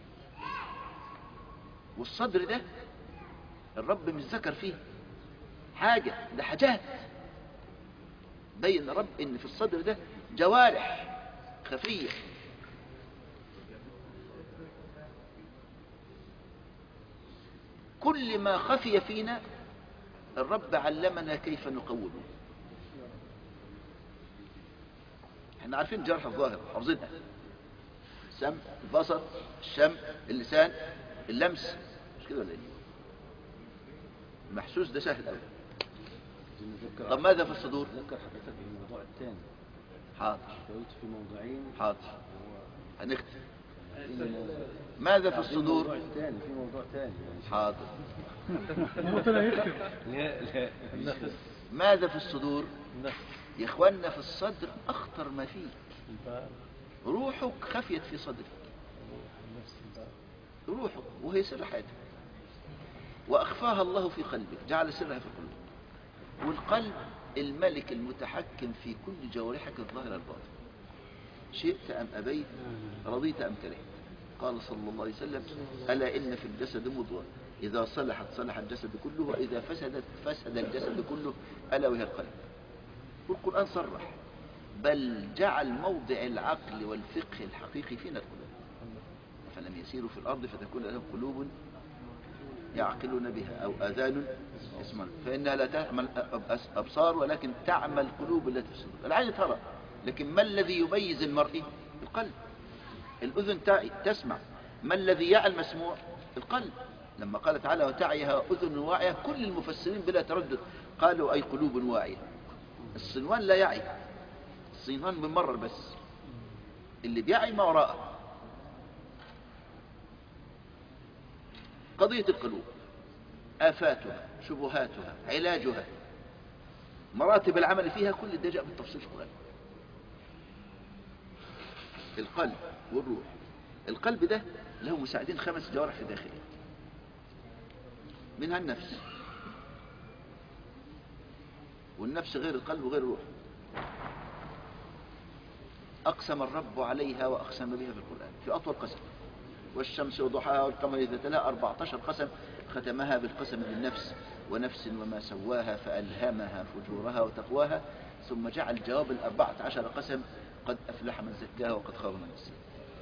والصدر ده الرب مش ذكر فيه حاجة ده حاجات بين رب ان في الصدر ده جوارح خفية كل ما خفي فينا الرب علمنا كيف نقوله احنا عارفين جرح الظاهر حافظينها السمع البصر الشم اللسان اللمس مش كده ولا ايه المحسوس ده سهل قوي طب ماذا في الصدور ذكر حضرتك في الموضوع الثاني حاضر قلت في موضوعين حاضر هنختم إن- ماذا في الموضوع الصدور الثاني في موضوع ثاني يعني حاضر هو طلع يكتب لا لا النفس ماذا في الصدور النفس يا اخواننا في الصدر اخطر ما فيه البال روحك خفيت في صدرك النفس البال روحك وهي سر حياتك واخفاها الله في قلبك جعل سرها في قلبك والقلب الملك المتحكم في كل جوارحك الظاهرة الباطنة شئت أم أبيت رضيت أم كرهت قال صلى الله عليه وسلم ألا إن في الجسد مضغة إذا صلحت صلح الجسد كله وإذا فسدت فسد الجسد كله ألا وهي القلب والقرآن صرح بل جعل موضع العقل والفقه الحقيقي فينا القلوب فلم يسيروا في الأرض فتكون لهم قلوب يعقلون بها أو آذان يسمعون فإنها لا تعمل أبس- أبصار ولكن تعمل قلوب التي في الصدور العين ترى لكن ما الذي يميز المرء القلب الأذن تعي تسمع ما الذي يعي المسموع القلب لما قال تعالى وتعيها أذن واعية كل المفسرين بلا تردد قالوا أي قلوب واعية الصنوان لا يعي الصنوان بمرر بس اللي بيعي ما وراءه قضية القلوب آفاتها شبهاتها علاجها مراتب العمل فيها كل ده جاء بالتفصيل في القرآن القلب والروح القلب ده له مساعدين خمس جوارح في داخله منها النفس والنفس غير القلب وغير الروح أقسم الرب عليها وأقسم بها في القرآن في أطول قسم والشمس وضحاها والقمر إذا تلاها 14 قسم ختمها بالقسم بالنفس ونفس وما سواها فألهمها فجورها وتقواها ثم جعل جواب الأربعة عشر قسم قد أفلح من زكاها وقد خاب من دساها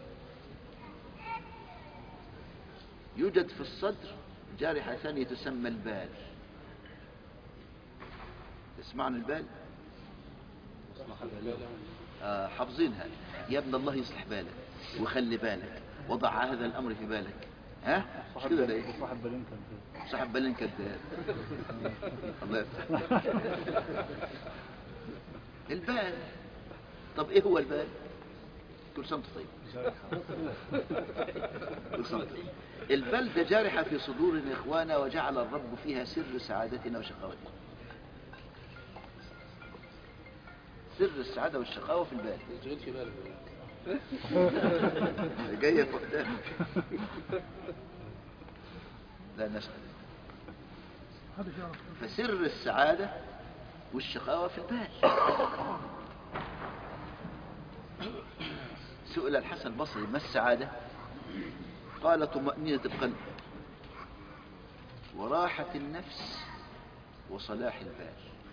يوجد في الصدر جارحة ثانية تسمى البال تسمعنا البال آه حافظينها يا ابن الله يصلح بالك وخلي بالك وضع هذا الأمر في بالك ها مش كده ولا ايه صاحب بالين كان صاحب بالين كذاب الله يفتح البال طب ايه هو البال كل سنه وأنت طيب كل سنه وأنت طيب. البال ده جارحة في صدور إخوانا وجعل الرب فيها سر سعادتنا وشقاوتنا سر السعادة والشقاوة في البال ما تشغلش بالك جاية قدام لا نسأل فسر السعادة والشقاوة في البال سئل الحسن البصري ما السعادة قال طمأنينة القلب وراحة النفس وصلاح البال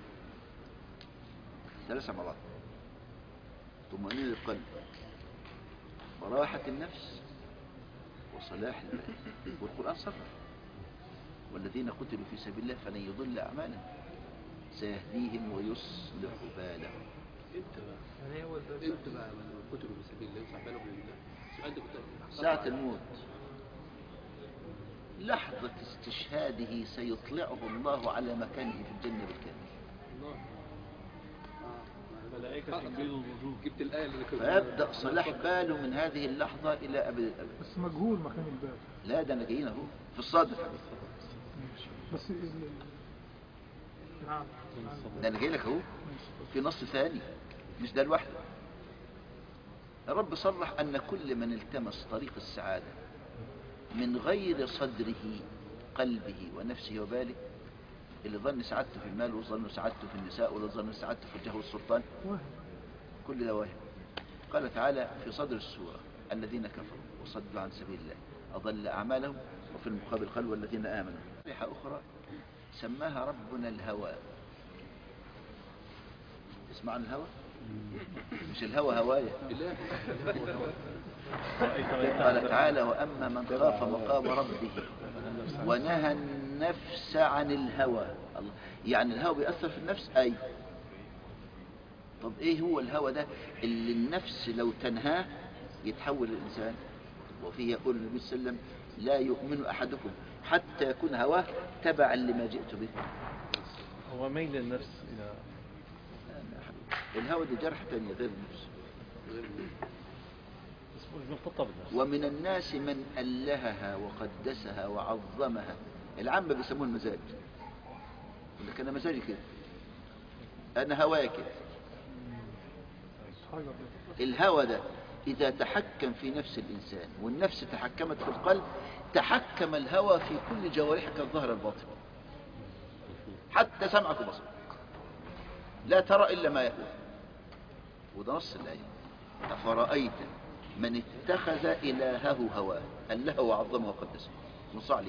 ثلاث مرات طمأنينة القلب وراحة النفس وصلاح البال والقرآن صرح والذين قتلوا في سبيل الله فلن يضل أعمالهم سيهديهم ويصلح بالهم انت بقى انت بقى من قتلوا في سبيل الله يصح بالهم لله السؤال ده كنت ساعة الموت لحظة استشهاده سيطلعه الله على مكانه في الجنة بالكامل الله اه ملائكة تبيض الوجوه جبت الآية اللي كنت فيبدأ صلاح باله من هذه اللحظة إلى أبد الأبد بس مجهول مكان الباب لا ده أنا جايين أهو في الصادق ماشي بس ال- ال- نعم نعم. ده أنا جاي لك أهو ماشي. في نص ثاني مش ده لوحده الرب صرح أن كل من التمس طريق السعادة من غير صدره قلبه ونفسه وباله اللي ظن سعادته في المال وظن سعادته في النساء واللي ظن سعادته في الجاه والسلطان واحد كل ده واهم قال تعالى في صدر السورة الذين كفروا وصدوا عن سبيل الله أضل أعمالهم وفي المقابل قال والذين آمنوا ريحة أخرى سماها ربنا الهوى تسمع عن الهوى مش الهوى هواية بالله قال تعالى وأما من خاف مقام ربه ونهى النفس عن الهوى الله يعني الهوى بيأثر في النفس أي طب ايه هو الهوى ده اللي النفس لو تنهاه يتحول الإنسان وفيه يقول النبي صلى الله عليه وسلم لا يؤمن أحدكم حتى يكون هواه تبعا لما جئت به هو ميل النفس إلى الهوى دي جرح تاني غير النفس اسمه مرتبطة بالنفس ومن الناس من ألهها وقدسها وعظمها العامة بيسموه المزاج يقول لك أنا مزاجي كده أنا هوايا كده حاجة كده. الهوى ده إذا تحكم في نفس الإنسان والنفس تحكمت في القلب تحكم الهوى في كل جوارحك الظاهر الباطن حتى سمعك وبصرك لا ترى إلا ما يهوى وده نص الآية أفرأيت من اتخذ إلهه هواه الله وعظمه وقدسه نص عليه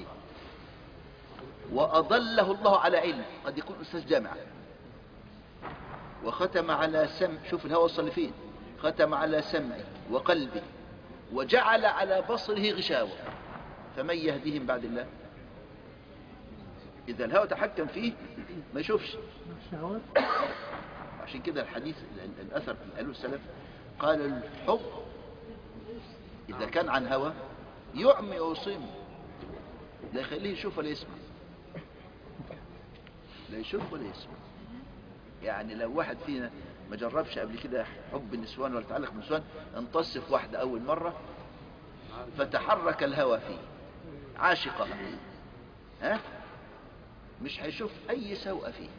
وأضله الله على علم قد يكون أستاذ جامعة وختم على سمع شوف الهوى وصل فين ختم على سمعه وقلبه وجعل على بصره غشاوة فمن يهديهم بعد الله إذا الهوى تحكم فيه ما يشوفش الشهوات عشان كده الحديث ال- ال- الأثر اللي قاله السلف قال الحب إذا كان عن هوى يعمي ويصم لا يخليه يشوف ولا يسمع لا يشوف ولا يسمع يعني لو واحد فينا ما جربش قبل كده حب النسوان ولا تعلق بالنسوان امتص في واحدة أول مرة فتحرك الهوى فيه عاشقها ها مش هيشوف أي سوء فيه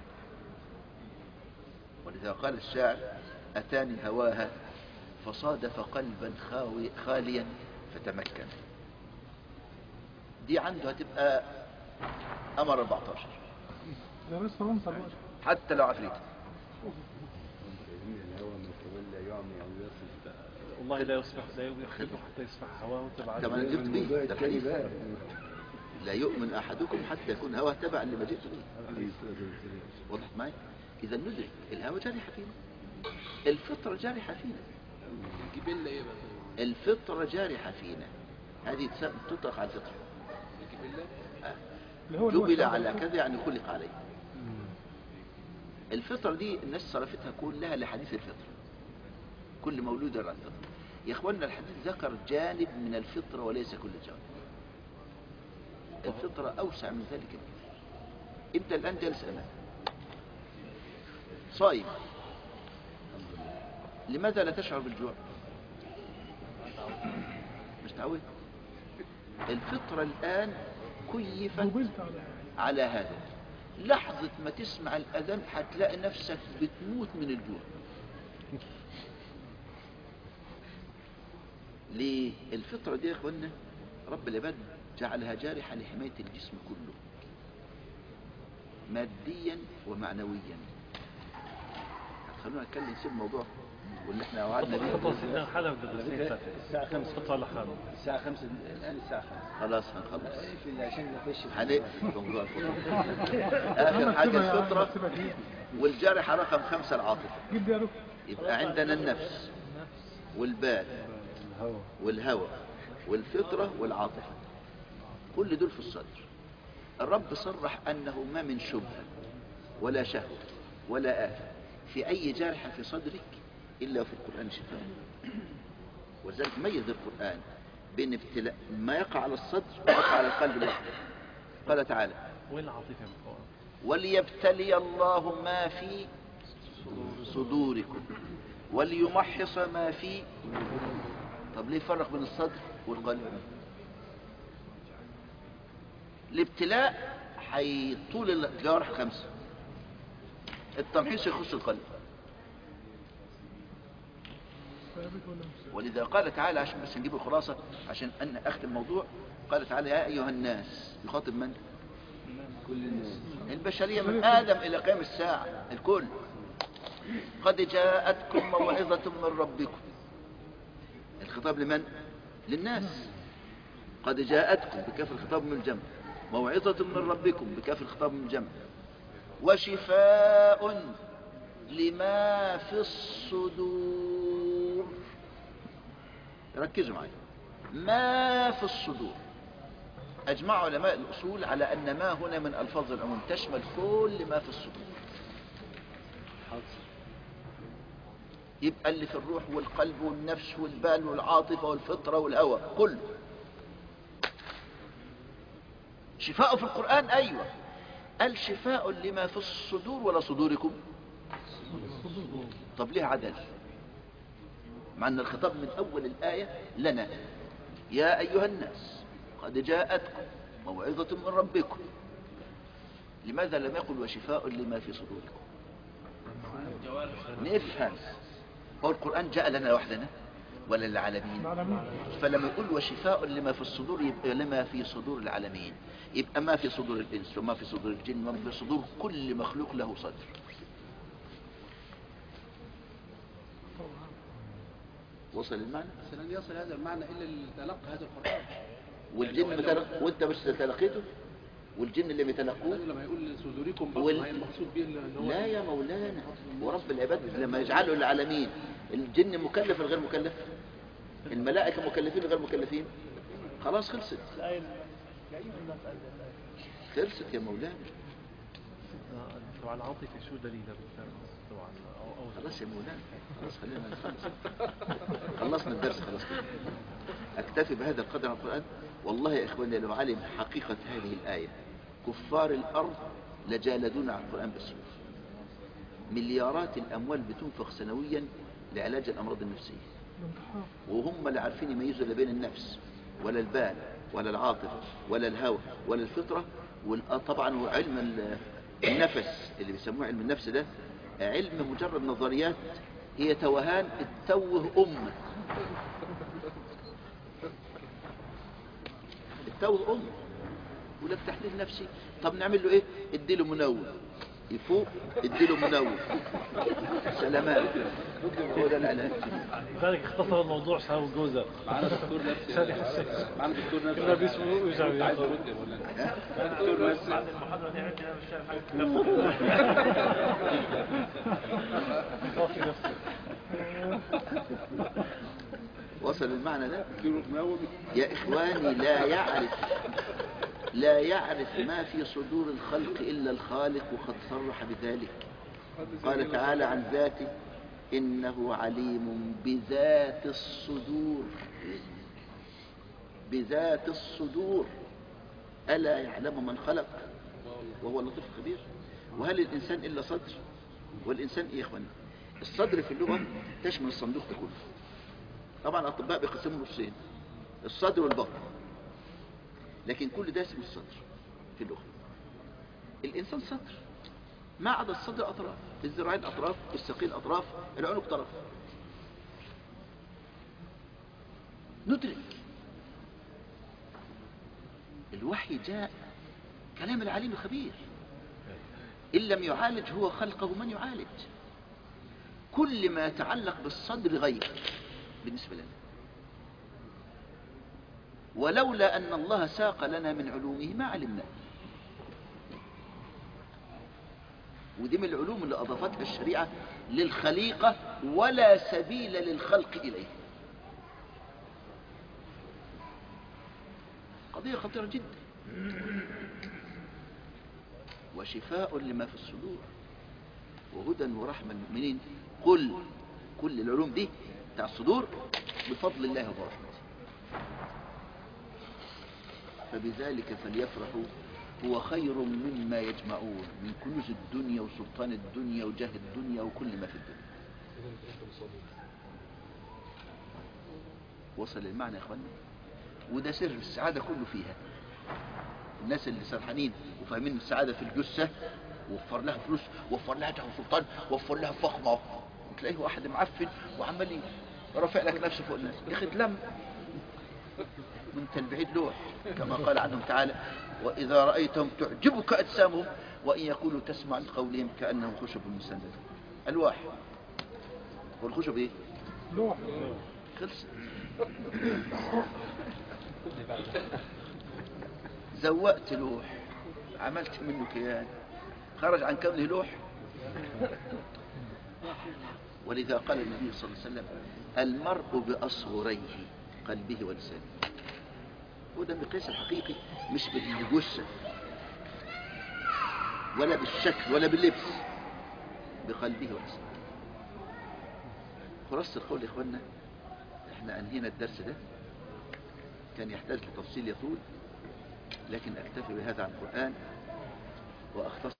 ولذا قال الشاعر أتاني هواها فصادف قلبا خاوي خاليا فتمكن دي عنده هتبقى أمر 14 ده لسه فرنسا دلوقتي حتى لو عفريت الهوى من كمان لا يعمي أو يصف والله لا يصبح لا يخلو حتى يصبح هواه تبع طبعا جبت الموضوع به ده التاني الحديث بقى لا يؤمن أحدكم حتى يكون هواه تبع لما جئت به عليه الصلاة والسلام. وضحت معي إذا ندرك الهوى جارحة فينا الفطرة جارحة فينا الجبلة ايه بقى؟ الفطرة جارحة فينا هذه تس- تطلق على الفطرة الجبلة اللي هو جبل الوحدة. على كذا يعني خلق عليه الفطرة دي الناس صرفتها كلها لحديث الفطرة كل مولود على الفطرة يا اخوانا الحديث ذكر جانب من الفطرة وليس كل جانب الفطرة أوسع من ذلك بكثير أنت الآن جالس أمام صايم لماذا لا تشعر بالجوع مش تعود الفطرة الآن كيفت قبلت على على هذا لحظة ما تسمع الأذان هتلاقي نفسك بتموت من الجوع ليه الفطرة دي يا اخوانا رب العباد جعلها جارحة لحماية الجسم كله ماديا ومعنويا خلونا نتكلم نسيب الموضوع واللي احنا وعدنا بيه خطوة سيدنا حدا بدرسين الساعة خمسة خطوة لحاله الساعة خمسة الآن الساعة خمسة خلاص هنخلص في عشان نخش في هنقفل في موضوع الفطرة آخر حاجة سيبها يا عم، الفطرة سيبها دي. والجارحة رقم خمسة العاطفة جيب دي يا دكتور يبقى عندنا النفس والبال الهوى والهوى والفطرة والعاطفة كل دول في الصدر الرب صرح أنه ما من شبهة ولا شهوة ولا آفة في أي جارحة في صدرك إلا في القرآن شفاء ولذلك ميز القرآن بين ابتلاء ما يقع على الصدر ويقع على القلب لوحده قال تعالى وين العاطفة من القرآن؟ وليبتلي الله ما في صدوركم وليمحص ما في طب ليه فرق بين الصدر والقلب الابتلاء هيطول الجوارح خمسة التمحيص يخص القلب ثابت ولا مش ثابت؟ ولذا قال تعالى عشان بس نجيب الخلاصة عشان أن أختم الموضوع قال تعالى يا أيها الناس يخاطب من؟ كل الناس البشرية من آدم إلى قيام الساعة الكل قد جاءتكم موعظة من ربكم الخطاب لمن؟ للناس قد جاءتكم بكاف الخطاب من الجمع موعظة من ربكم بكاف الخطاب من الجمع وشفاء لما في الصدور ركزوا معي ما في الصدور أجمع علماء الأصول على أن ما هنا من ألفاظ العموم تشمل كل ما في الصدور يبقى اللي في الروح والقلب والنفس والبال والعاطفة والفطرة والهوى كله شفاء في القرآن أيوة قال شفاء لما في الصدور ولا صدوركم طب ليه عدل مع أن الخطاب من أول الآية لنا يا أيها الناس قد جاءتكم موعظة من ربكم لماذا لم يقل وشفاء لما في صدوركم نفهم هو القرآن جاء لنا لوحدنا ولا للعالمين العالمين فلما يقول وشفاء لما في الصدور يبقى لما في صدور العالمين يبقى ما في صدور الإنس وما في صدور الجن وما في صدور كل مخلوق له صدر وصل المعنى بس لن يصل هذا المعنى الا اللي تلقى هذا القران والجن متلق... وانت مش تلقيته والجن اللي بيتلقوه النبي لما يقول صدوركم وال- بطن هي المقصود به اللي هو لا يا مولانا ورب العباد لما يجعله العالمين الجن مكلف غير مكلف الملائكة مكلفين غير مكلفين خلاص خلصت الآية يا أيها الناس أنزل خلصت يا مولانا طبعا العاطفة شو دليلها بالفعل طبعا أو أو خلاص يا مولانا خلاص خلينا نخلص خلصنا الدرس خلاص كده اكتفي بهذا القدر من القرآن والله يا اخواني لو علم حقيقة هذه الآية كفار الأرض لجالدون على القرآن بالسيوف مليارات الأموال بتنفق سنويا لعلاج الأمراض النفسية الانتحار وهم لا عارفين يميزوا لا بين النفس ولا البال ولا العاطفة ولا الهوى ولا الفطرة وال- طبعا وعلم ال- النفس اللي بيسموه علم النفس ده علم مجرد نظريات هي توهان التوه أمة التوه أمة يقول لك تحليل نفسي طب نعمل له ايه اديله منوم يفوق اديله منوم سلامات هو ده العلاج لذلك اختصر الموضوع صار جوزر معانا دكتور نفسي معانا دكتور نفسي كنا بيسمعوا ويرجع عايز ياخذ. ارد يا مولانا معانا دكتور نفسي بعد المحاضرة دي عندنا مش شايف حاجة صافي نفسه وصل المعنى ده دكتور نووي يا إخواني لا يعرف لا يعرف ما في صدور الخلق إلا الخالق وقد صرح بذلك قال تعالى عن ذاته إنه عليم بذات الصدور بذات الصدور ألا يعلم من خلق وهو اللطيف الخبير وهل الإنسان إلا صدر والإنسان إيه يا إخواني الصدر في اللغة تشمل الصندوق ده كله طبعا الأطباء بيقسموا نصين الصدر والبطن لكن كل ده اسمه الصدر في اللغة الإنسان صدر ما عدا الصدر أطراف الذراعين أطراف الساقين أطراف العنق طرف ندرك الوحي جاء كلام العليم الخبير إن لم يعالج هو خلقه من يعالج كل ما يتعلق بالصدر غيب بالنسبة لنا ولولا أن الله ساق لنا من علومه ما علمنا ودي من العلوم اللي أضافتها الشريعة للخليقة ولا سبيل للخلق إليه قضية خطيرة جدا وشفاء لما في الصدور وهدى ورحمة للمؤمنين قل كل العلوم دي بتاع الصدور بفضل الله ورحمته فبذلك فليفرحوا هو خير مما يجمعون من كنوز الدنيا وسلطان الدنيا وجاه الدنيا وكل ما في الدنيا وصل المعنى يا اخوانا وده سر السعادة كله فيها الناس اللي سرحانين وفاهمين السعادة في الجثة وفر لها فلوس وفر لها جاه وسلطان وفر لها فخمة وتلاقيه واحد معفن وعمال رافع لك نفسه فوق الناس يا اخي اتلم وانت البعيد لوح كما قال عنهم تعالى وإذا رأيتهم تعجبك أجسامهم وإن يقولوا تسمع لقولهم كأنهم خشب مسندة ألواح والخشب إيه؟ لوح خلص زوقت لوح عملت منه كيان خرج عن كونه لوح ولذا قال النبي صلى الله عليه وسلم المرء بأصغريه قلبه ولسانه وده المقياس الحقيقي مش بالجثة ولا بالشكل ولا باللبس بقلبه ولسانه خلاصة القول يا اخوانا احنا انهينا الدرس ده كان يحتاج لتفصيل يطول لكن اكتفي بهذا عن القرآن واختصر